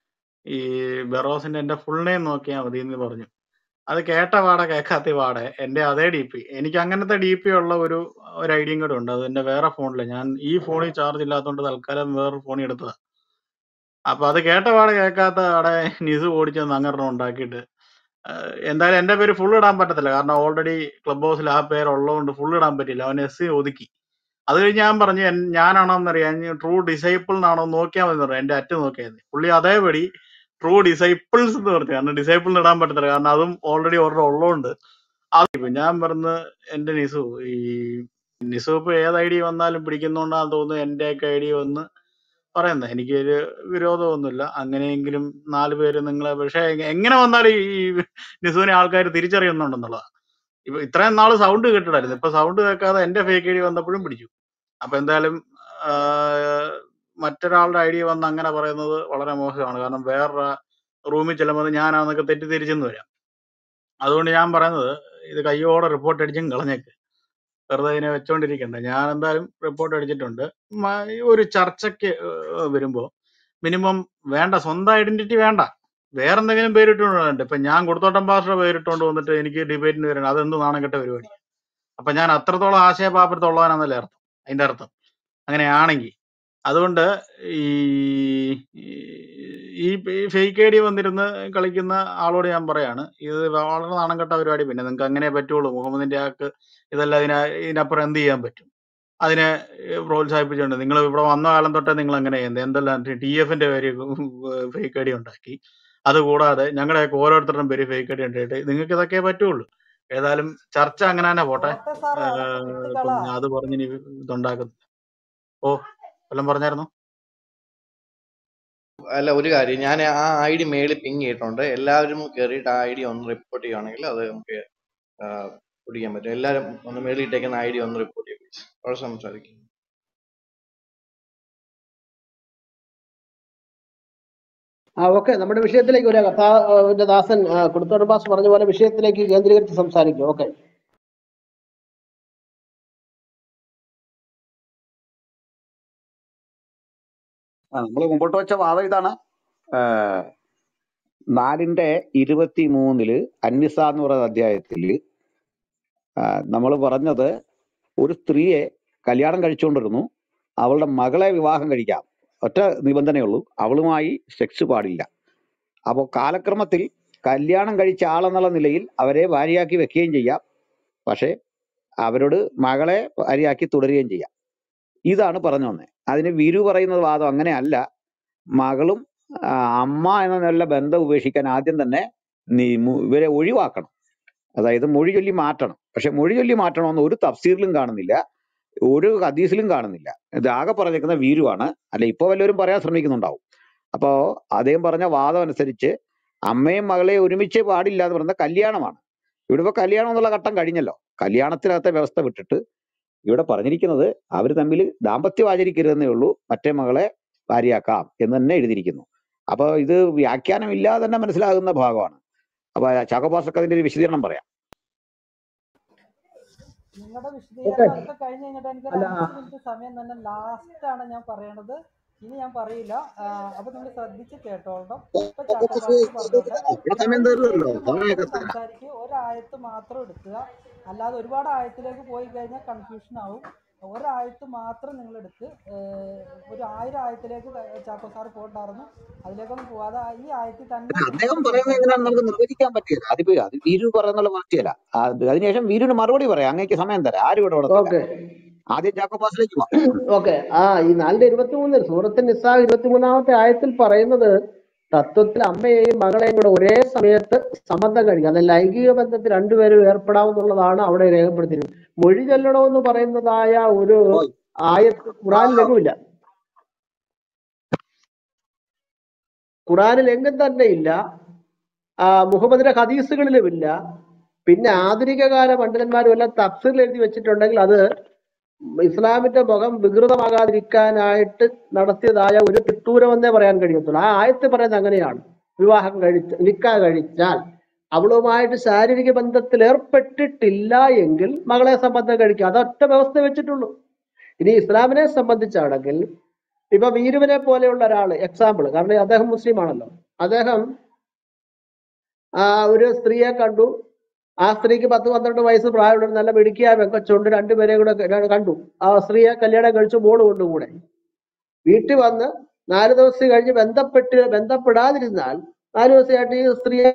ഈ ബെറോസിന്റെ എന്റെ ഫുൾ നെയിം നോക്കിയാൽ മതി എന്ന് പറഞ്ഞു അത് കേട്ട പാടെ കേൾക്കാത്ത പാടെ എന്റെ അതേ ഡി പി എനിക്ക് അങ്ങനത്തെ ഡി പി ഉള്ള ഒരു ഒരു ഐഡിയയും കൂടെ ഉണ്ട് അത് എന്റെ വേറെ ഫോണില് ഞാൻ ഈ ഫോണിൽ ചാർജ് ഇല്ലാത്തതുകൊണ്ട് തൽക്കാലം വേറൊരു ഫോണിൽ എടുത്തതാ അപ്പൊ അത് കേട്ട പാടെ കേൾക്കാത്ത അവിടെ നിസ് ഓടിച്ചെന്ന് അങ്ങനെ ഉണ്ടാക്കിയിട്ട് ആഹ് എന്തായാലും എന്റെ പേര് ഫുൾ ഇടാൻ പറ്റത്തില്ല കാരണം ഓൾറെഡി ക്ലബ് ഹൗസിൽ ആ പേര് ഉള്ളതുകൊണ്ട് ഫുൾ ഇടാൻ പറ്റില്ല അവൻ എസ് സി ഒതുക്കി അത് കഴിഞ്ഞ് ഞാൻ പറഞ്ഞു എൻ- ഞാനാണോന്നറിയാൻ ട്രൂ ഡിസൈപ്പിൾ എന്നാണോ നോക്കിയാൽ മതി എന്ന് പറഞ്ഞു എന്റെ അറ്റ് നോക്കിയാൽ മതി പുള്ളി അതേപടി ട്രൂ ഡിസൈപ്പിൾസ് എന്ന് പറഞ്ഞു കാരണം ഡിസൈപ്പിളിന് ഇടാൻ പറ്റത്തില്ല കാരണം അതും ഓൾറെഡി ഓർഡർ ഉള്ളതുകൊണ്ട് അത് ഇപ്പൊ ഞാൻ പറഞ്ഞ് എന്റെ നിസു ഈ നിസു ഇപ്പൊ ഏത് ഐ ഡി വന്നാലും പിടിക്കുന്നോണ്ടാന്ന് തോന്നുന്നു എന്റെ ഒക്കെ ഐ ഡി വന്ന് പറയുന്നത് എനിക്കൊരു വിരോധമൊന്നുമില്ല അങ്ങനെയെങ്കിലും നാല് പേര് നിങ്ങളെ പക്ഷെ എങ്ങനെ വന്നാലും ഈ നിസുവിനെ ആൾക്കാർ തിരിച്ചറിയുന്നുണ്ടെന്നുള്ളതാണ് ഇപ്പൊ ഇത്രയും നാള് സൗണ്ട് കേട്ടിടായിരുന്നു ഇപ്പൊ സൗണ്ട് കേൾക്കാതെ എന്റെ ഫേക്ക് ഐ ഡി വന്നപ്പോഴും പിടിച്ചു അപ്പൊ എന്തായാലും ആഹ്, മറ്റൊരാളുടെ ഐഡിയ വന്ന് അങ്ങനെ പറയുന്നത് വളരെ മോശമാണ് കാരണം വേറെ റൂമിൽ ചെല്ലുമ്പോൾ ഞാനാന്നൊക്കെ തെറ്റിദ്ധരിച്ചെന്ന് വരാം അതുകൊണ്ട് ഞാൻ പറയുന്നത് ഇത് കയ്യോടെ റിപ്പോർട്ട് അടിച്ചും കളഞ്ഞേക്ക് വെറുതെ ഇതിനെ വെച്ചോണ്ടിരിക്കണ്ട ഞാൻ എന്തായാലും റിപ്പോർട്ട് അടിച്ചിട്ടുണ്ട് മ- ഒരു ചർച്ചയ്ക്ക് ഏഹ്, വരുമ്പോ മിനിമം വേണ്ട സ്വന്തം ഐഡന്റിറ്റി വേണ്ട വേറെ എന്തെങ്കിലും പേരിട്ടുകൊണ്ട് ഇപ്പൊ ഞാൻ കൊടുത്തോട്ടം പാസ്റ്റർ പേരിട്ടുകൊണ്ട് വന്നിട്ട് എനിക്ക് ഡിബേറ്റിന് വരണം അതെന്ത് നാണം കെട്ട പരിപാടി അപ്പൊ ഞാൻ അത്രത്തോളം ആശയപാപരത്തുള്ളവനാന്നല്ലേ അർത്ഥം അതിന്റെ അർത്ഥം അങ്ങനെയാണെങ്കിൽ അതുകൊണ്ട് ഈ ഈ ഫേക്ക് ഐ ഡി വന്നിരുന്ന് കളിക്കുന്ന ആളോട് ഞാൻ പറയാണ് ഇത് വളരെ നാണം കെട്ട പരിപാടി പിന്നെ നിങ്ങൾക്ക് അങ്ങനെ പറ്റുള്ളൂ മുഹമ്മദിന്റെ ആക്ക് ഇതെല്ലാം ഇതിന ഇതിനപ്പുറം എന്ത് ചെയ്യാൻ പറ്റും അതിനെ പ്രോത്സാഹിപ്പിച്ചുകൊണ്ട് നിങ്ങൾ ഇവിടെ വന്ന കാലം തൊട്ടേ നിങ്ങൾ അങ്ങനെ ചെയ്യുന്നത് എന്തെല്ലാം ടി എഫിന്റെ പേര് ഫേക്ക് ഐ ഡി ഉണ്ടാക്കി അതുകൂടാതെ ഞങ്ങളുടെയൊക്കെ ഓരോരുത്തരുടെയും പേര് ഫേക്ക് ഐ ഡി ഉണ്ടായിട്ട് നിങ്ങൾക്ക് ഇതൊക്കെ പറ്റുള്ളൂ ഏതായാലും ചർച്ച അങ്ങനെ തന്നെ പോട്ടെ പോട്ടെ സാറേ അതൊക്കെ ഏഹ് വിട്ടുകളാ ഇപ്പം അത് പറഞ്ഞിനി ഇതുണ്ടാക്കുന്നു ഓ വല്ലതും പറഞ്ഞായിരുന്നോ അല്ല ഒരു കാര്യം ഞാൻ ആ ഐ ഡി മേളിൽ പിങ് ചെയ്തിട്ടുണ്ട് എല്ലാവരും കയറിയിട്ട് ആ ഐ ഡി ഒന്ന് റിപ്പോർട്ട് ചെയ്യുകയാണെങ്കിൽ അത് നമുക്ക് ആ, പിടിക്കാൻ പറ്റും എല്ലാവരും ഒന്ന് മേളിൽ ഇട്ടേക്കുന്ന ഐ ഡി ഒന്ന് റിപ്പോർട്ട് ചെയ്യും please. അവിടെ സംസാരിക്കും ആ ഓക്കെ നമ്മുടെ വിഷയത്തിലേക്ക് വരാം കർത്താവിന്റെ ദാസൻ ആ, കുടുത്തോട് ബാസ് പറഞ്ഞ പോലെ വിഷയത്തിലേക്ക് കേന്ദ്രീകരിച്ച് സംസാരിക്കും ഓക്കെ നമ്മൾ മുമ്പോട്ട് വെച്ച വാദം ഇതാണ് ഏഹ്, നാലിന്റെ ഇരുപത്തി മൂന്നില് അന്നിസ എന്ന് പറയുന്ന അധ്യായത്തില് നമ്മൾ പറഞ്ഞത് ഒരു സ്ത്രീയെ കല്യാണം കഴിച്ചുകൊണ്ടിരുന്നു അവളുടെ മകളെ വിവാഹം കഴിക്കാം ഒറ്റ നിബന്ധനയുള്ളൂ അവളുമായി സെക്സ് പാടില്ല അപ്പോൾ കാലക്രമത്തിൽ കല്യാണം കഴിച്ച ആളെന്നുള്ള നിലയിൽ അവരെ ഭാര്യയാക്കി വെക്കുകയും ചെയ്യാം പക്ഷേ അവരോട് മകളെ ഭാര്യയാക്കി തുടരുകയും ചെയ്യാം ഇതാണ് പറഞ്ഞു വന്നത് അതിന് വിരു പറയുന്നത് വാദം അങ്ങനെയല്ല മകളും ആ, അമ്മ എന്ന നില ബന്ധം ഉപേക്ഷിക്കാൻ ആദ്യം തന്നെ നീ മു- ഇവരെ ഒഴിവാക്കണം അതായത് മൊഴി ചൊല്ലി മാറ്റണം പക്ഷെ മൊഴി ചൊല്ലി മാറ്റണമെന്ന് ഒരു തഫ്സീറിലും കാണുന്നില്ല ഒരു ഹദീസിലും കാണുന്നില്ല ഇത് ആകെ പറഞ്ഞേക്കുന്ന വീരുവാണ് അല്ല ഇപ്പൊ വല്ലവരും പറയാൻ ശ്രമിക്കുന്നുണ്ടാവും അപ്പോ അദ്ദേഹം പറഞ്ഞ വാദം അനുസരിച്ച് അമ്മയും മകളെയും ഒരുമിച്ച് പാടില്ല എന്ന് പറയുന്നത് കല്യാണമാണ് ഇവിടെ ഇപ്പൊ കല്യാണം എന്നുള്ള ഘട്ടം കഴിഞ്ഞല്ലോ കല്യാണത്തിനകത്തെ വ്യവസ്ഥ വിട്ടിട്ട് ഇവിടെ പറഞ്ഞിരിക്കുന്നത് അവർ തമ്മിൽ ദാമ്പത്യം ആചരിക്കരുതെന്നേ ഉള്ളൂ മറ്റേ മകളെ ഭാര്യയാക്കാം എന്ന് തന്നെ എഴുതിയിരിക്കുന്നു അപ്പൊ ഇത് വ്യാഖ്യാനം ഇല്ലാതെ തന്നെ മനസ്സിലാകുന്ന ഭാഗമാണ് അപ്പൊ ചാക്കോപാസക്ക് അതിന്റെ ഒരു വിശദീകരണം പറയാം നിങ്ങളുടെ ഓക്കെ വിശദീകരണം ഒക്കെ കഴിഞ്ഞ് കഴിഞ്ഞിട്ട് എനിക്കൊരു അല്ല അഞ്ച് മിനിറ്റ് സമയം തന്നെ ലാസ്റ്റ് ആണ് ഞാൻ പറയണത് ഇനി ഞാൻ പറയില്ല ആ, അപ്പൊ നിങ്ങൾ ശ്രദ്ധിച്ച് കേട്ടോളണം ഇപ്പൊ ചാക്കോപാസ് പറഞ്ഞോട്ടെ ഇവിടെ സമയം രണ്ട് തീർന്നല്ലോ പേര് മാത്രം സംസാരിക്കുക ഒരായത്ത് മാത്രം എടുക്കുക അല്ലാതെ ഒരുപാട് ആയത്തിലേക്ക് പോയി കഴിഞ്ഞാൽ കൺഫ്യൂഷൻ ആവും ഒരായത്ത് മാത്രം നിങ്ങൾ എടുത്ത് ഏഹ്, ഒരു ആയിരം ആയത്തിലേക്ക് ചാക്കോ സാർ പോകണ്ടായിരുന്നു അതിലേക്കൊന്നും പോവാതെ ഈ ആയത്തിൽ തന്നെ അദ്ദേഹം നിങ്ങൾ പറയുന്നത് എങ്ങനെയാണെന്ന് നമുക്ക് സംസാരിക്കുക നിർവചിക്കാൻ പറ്റില്ല അതിപ്പോ അത് വീരു പറയുന്നുള്ള പാർട്ടിയല്ല അത് അതിനുശേഷം വീരുവിന് മറുപടി പറയാം അങ്ങേക്ക് സമയം തരാം ആരും ഇവിടെ വിടത്തില്ല ഓക്കെ ആദ്യം ചാക്കോപാസിലേക്ക് പോവാം ഓക്കെ ആ ഈ നാലിന്റെ ഇരുപത്തി മൂന്നിൽ സൂറത്ത് നിസാ ഇരുപത്തിമൂന്നാമത്തെ ആയത്തിൽ പറയുന്നത് തത്വത്തിൽ അമ്മയെയും മകളെയും കൂടെ ഒരേ സമയത്ത് സംബന്ധം കഴിക്കുക അത് ലൈംഗിക ബന്ധത്തിൽ രണ്ടുപേരും ഏർപ്പെടാമെന്നുള്ളതാണ് അവിടെ രേഖപ്പെടുത്തിയിരുന്നത് മൊഴി ചൊല്ലണമെന്ന് പറയുന്നതായ ഒരു ഓയ്. ആയത്ത് ഖുറാനിലെങ്ങുമില്ല ഖുറാനിൽ എങ്ങും തന്നെ ഇല്ല ആ, മുഹമ്മദിന്റെ ഹദീസുകളിലുമില്ല പിന്നെ ആധുനിക കാല പണ്ഡിതന്മാരും എല്ലാം തഫ്സീറിൽ എഴുതി വെച്ചിട്ടുണ്ടെങ്കിൽ അത് ഇസ്ലാമിന്റെ മുഖം വികൃതമാകാതിരിക്കാനായിട്ട് നടത്തിയതായ ഒരു തിട്ടൂരമെന്നേ പറയാൻ കഴിയത്തുള്ളൂ ആ ആയത്ത് പറയുന്നത് അങ്ങനെയാണ് വിവാഹം കഴിച്ച് നിക്കാ കഴിച്ചാൽ അവളുമായിട്ട് ശാരീരിക ബന്ധത്തിൽ ഏർപ്പെട്ടിട്ടില്ല എങ്കിൽ മകളെ സംബന്ധം കഴിക്കുക അതൊറ്റ വ്യവസ്ഥ വെച്ചിട്ടുള്ളൂ ഇനി ഇസ്ലാമിനെ സംബന്ധിച്ചാണെങ്കിൽ ഇപ്പൊ വീരുവിനെ പോലെയുള്ള ഒരാൾ എക്സാമ്പിൾ കാരണം അദ്ദേഹം മുസ്ലിം ആണല്ലോ അദ്ദേഹം ആ ഒരു സ്ത്രീയെ കണ്ടു ആ സ്ത്രീക്ക് പത്ത് പന്ത്രണ്ട് വയസ്സ് പ്രായമുള്ള ഒരു നല്ല മിടുക്കിയ വെങ്കച്ചുണ്ട് രണ്ടുപേരെ കൂടെ ക- കണ്ടു ആ സ്ത്രീയെ കല്യാണം കഴിച്ചു മോള് കൊണ്ടുകൂടെ വീട്ടിൽ വന്ന് നാല് ദിവസം കഴിഞ്ഞ് ബന്ധപ്പെട്ട് ബന്ധപ്പെടാതിരുന്നാൽ നാല് ദിവസമായിട്ട് ഈ സ്ത്രീയെ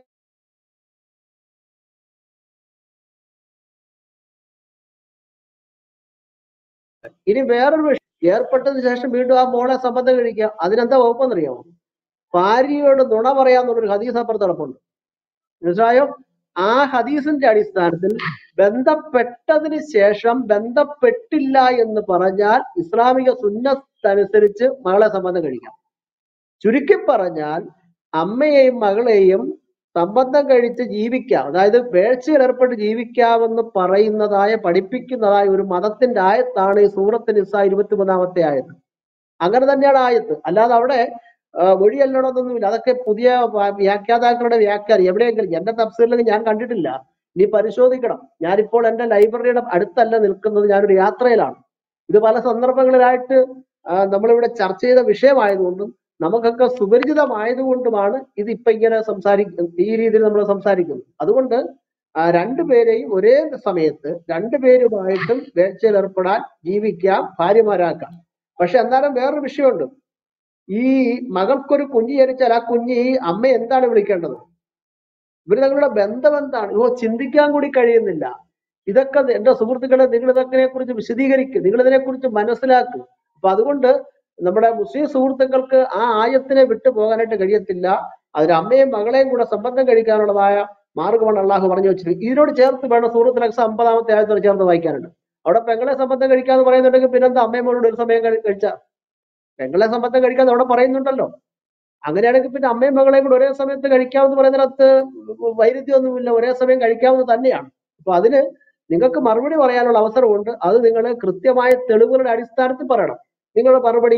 ഇനി വേറൊരു വിഷയം ഏർപ്പെട്ടതിന് ശേഷം വീണ്ടും ആ മോളെ സംബന്ധം കഴിക്കുക അതിനെന്താ വകുപ്പെന്നറിയാമോ ഭാര്യയോട് നുണ പറയാന്നുള്ളൊരു ഹദീസ് അപ്പുറത്ത് കിടപ്പുണ്ട് മനസ്സിലായോ ആ ഹദീസിന്റെ അടിസ്ഥാനത്തിൽ ബന്ധപ്പെട്ടതിന് ശേഷം ബന്ധപ്പെട്ടില്ല എന്ന് പറഞ്ഞാൽ ഇസ്ലാമിക സുന്നത്തനുസരിച്ച് മകളെ സംബന്ധം കഴിക്കാം ചുരുക്കി പറഞ്ഞാൽ അമ്മയെയും മകളെയും സംബന്ധം കഴിച്ച് ജീവിക്കാം അതായത് വേഴ്ചയിൽ ഏർപ്പെട്ട് ജീവിക്കാമെന്ന് പറയുന്നതായ പഠിപ്പിക്കുന്നതായ ഒരു മതത്തിന്റെ ആയത്താണ് ഈ സൂറത്ത് നിസ ഇരുപത്തിമൂന്നാമത്തെ ആയത്ത് അങ്ങനെ തന്നെയാണ് ആയത്ത് അല്ലാതെ അവിടെ ആ, മൊഴിയല്ലണമെന്നൊന്നുമില്ല അതൊക്കെ പുതിയ വ്യാ- വ്യാഖ്യാതാക്കളുടെ വ്യാഖ്യാനം എവിടെയെങ്കിലും എന്റെ തഫ്സീറിൽ ഞാൻ കണ്ടിട്ടില്ല നീ പരിശോധിക്കണം ഞാനിപ്പോൾ എന്റെ ലൈബ്രറിയുടെ അടുത്തല്ല നിൽക്കുന്നത് ഞാനൊരു യാത്രയിലാണ് ഇത് പല സന്ദർഭങ്ങളിലായിട്ട് ആ, നമ്മളിവിടെ ചർച്ച ചെയ്ത വിഷയമായതുകൊണ്ടും നമുക്കൊക്കെ സുപരിചിതമായതുകൊണ്ടുമാണ് ഇത് ഇപ്പൊ ഇങ്ങനെ സംസാരിക്കുന്നത് ഈ രീതിയിൽ നമ്മൾ സംസാരിക്കുന്നത് അതുകൊണ്ട് ആ, രണ്ടുപേരെയും ഒരേ സമയത്ത് രണ്ടുപേരുമായിട്ടും വേഴ്ചയിൽ ഏർപ്പെടാൻ ജീവിക്കാം ഭാര്യമാരാക്കാം പക്ഷെ എന്നാലും വേറൊരു വിഷയമുണ്ട് ഈ മകൾക്കൊരു കുഞ്ഞ് ജനിച്ചാൽ ആ കുഞ്ഞ് ഈ അമ്മ എന്താണ് വിളിക്കേണ്ടത് ഇവർ തങ്ങളുടെ ബന്ധം എന്താണ് ഓ ചിന്തിക്കാൻ കൂടി കഴിയുന്നില്ല ഇതൊക്കെ എന്റെ സുഹൃത്തുക്കളെ നിങ്ങൾ ഇതൊക്കെ കുറിച്ച് വിശദീകരിക്കുക നിങ്ങൾ ഇതിനെ കുറിച്ച് മനസ്സിലാക്കുക അപ്പൊ അതുകൊണ്ട് നമ്മുടെ മുസ്ലിം സുഹൃത്തുക്കൾക്ക് ആ ആയത്തിനെ വിട്ടു പോകാനായിട്ട് കഴിയത്തില്ല അതിന് അമ്മയും മകളെയും കൂടെ സംബന്ധം കഴിക്കാനുള്ളതായ മാർഗമാണ് അള്ളാഹു പറഞ്ഞു വെച്ചിരിക്കുന്നത് ഇതിനോട് ചേർത്ത് വേണം സൂറത്ത് ലക്ഷം അമ്പതാമത്തെ ആയത്തോട് ചേർത്ത് വായിക്കാനുണ്ട് അവിടെ പെങ്ങളെ സംബന്ധം കഴിക്കാന്ന് പറയുന്നുണ്ടെങ്കിൽ പിന്നെന്താ അമ്മയും മോളോട് ഒരു സമയം കഴി- കഴിച്ച പെങ്ങളെ സംബന്ധം കഴിക്കാന്ന് അവിടെ പറയുന്നുണ്ടല്ലോ അങ്ങനെയാണെങ്കിൽ പിന്നെ അമ്മയും മകളെയും കൂടെ ഒരേ സമയത്ത് കഴിക്കാമെന്ന് പറയുന്നിടത്ത് വൈരുദ്ധ്യമൊന്നുമില്ല ഒരേ സമയം കഴിക്കാവുന്നത് തന്നെയാണ് അപ്പൊ അതിന് നിങ്ങൾക്ക് മറുപടി പറയാനുള്ള അവസരമുണ്ട് അത് നിങ്ങൾ കൃത്യമായ തെളിവുകളുടെ അടിസ്ഥാനത്തിൽ പറയണം നിങ്ങളുടെ മറുപടി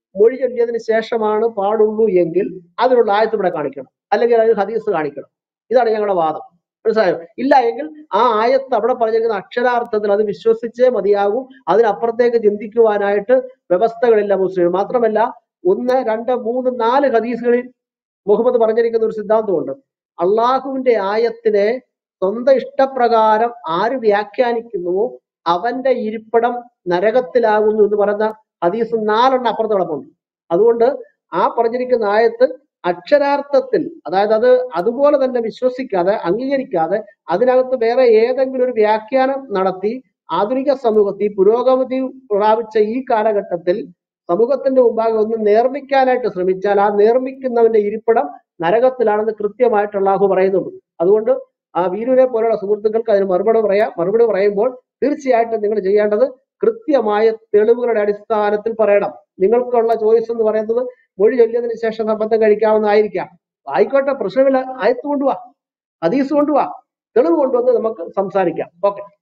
മൊഴി ചൊല്ലിയതിന് ശേഷമാണ് പാടുള്ളൂ എങ്കിൽ അതിനുള്ള ആയത്ത് ഇവിടെ കാണിക്കണം അല്ലെങ്കിൽ അതിന് ഹദീസ് കാണിക്കണം ഇതാണ് ഞങ്ങളുടെ വാദം മനസ്സിലായോ ഇല്ല എങ്കിൽ ആ ആയത്ത് അവിടെ പറഞ്ഞിരിക്കുന്ന അക്ഷരാർത്ഥത്തിൽ അത് വിശ്വസിച്ചേ മതിയാകും അതിനപ്പുറത്തേക്ക് ചിന്തിക്കുവാനായിട്ട് വ്യവസ്ഥകളില്ല മുസ്ലിം മാത്രമല്ല ഒന്ന് രണ്ട് മൂന്ന് നാല് ഹദീസുകളിൽ മുഹമ്മദ് പറഞ്ഞിരിക്കുന്ന ഒരു സിദ്ധാന്തമുണ്ട് അള്ളാഹുവിന്റെ ആയത്തിനെ സ്വന്തം ഇഷ്ടപ്രകാരം ആര് വ്യാഖ്യാനിക്കുന്നുവോ അവന്റെ ഇരിപ്പിടം നരകത്തിലാകുന്നു എന്ന് പറയുന്ന ഹദീസ് നാലെണ്ണം അപ്പുറത്ത് കിടപ്പുണ്ട് അതുകൊണ്ട് ആ പറഞ്ഞിരിക്കുന്ന ആയത്ത് അക്ഷരാർത്ഥത്തിൽ അതായത് അത് അതുപോലെ തന്നെ വിശ്വസിക്കാതെ അംഗീകരിക്കാതെ അതിനകത്ത് വേറെ ഏതെങ്കിലും ഒരു വ്യാഖ്യാനം നടത്തി ആധുനിക സമൂഹത്തിൽ പുരോഗതി പ്രാപിച്ച ഈ കാലഘട്ടത്തിൽ സമൂഹത്തിന്റെ മുമ്പാകെ ഒന്ന് നേർമ്മിക്കാനായിട്ട് ശ്രമിച്ചാൽ ആ നേർമ്മിക്കുന്നവന്റെ ഇരിപ്പിടം നരകത്തിലാണെന്ന് കൃത്യമായിട്ട് അള്ളാഹു പറയുന്നുണ്ട് അതുകൊണ്ട് ആ വീരുവിനെ പോലുള്ള സുഹൃത്തുക്കൾക്ക് അതിന് മറുപടി പറയാം മറുപടി പറയുമ്പോൾ തീർച്ചയായിട്ടും നിങ്ങൾ ചെയ്യേണ്ടത് കൃത്യമായ തെളിവുകളുടെ അടിസ്ഥാനത്തിൽ പറയണം നിങ്ങൾക്കുള്ള ചോയ്സ് എന്ന് പറയുന്നത് മൊഴി ചൊല്ലിയതിനു ശേഷം സംബന്ധം കഴിക്കാവുന്നതായിരിക്കാം ആയിക്കോട്ടെ പ്രശ്നമില്ല ആയത്ത് കൊണ്ടുവാ ഹദീസ് കൊണ്ടുവാ തെളിവ് കൊണ്ടുവന്ന് നമുക്ക് സംസാരിക്കാം ഓക്കെ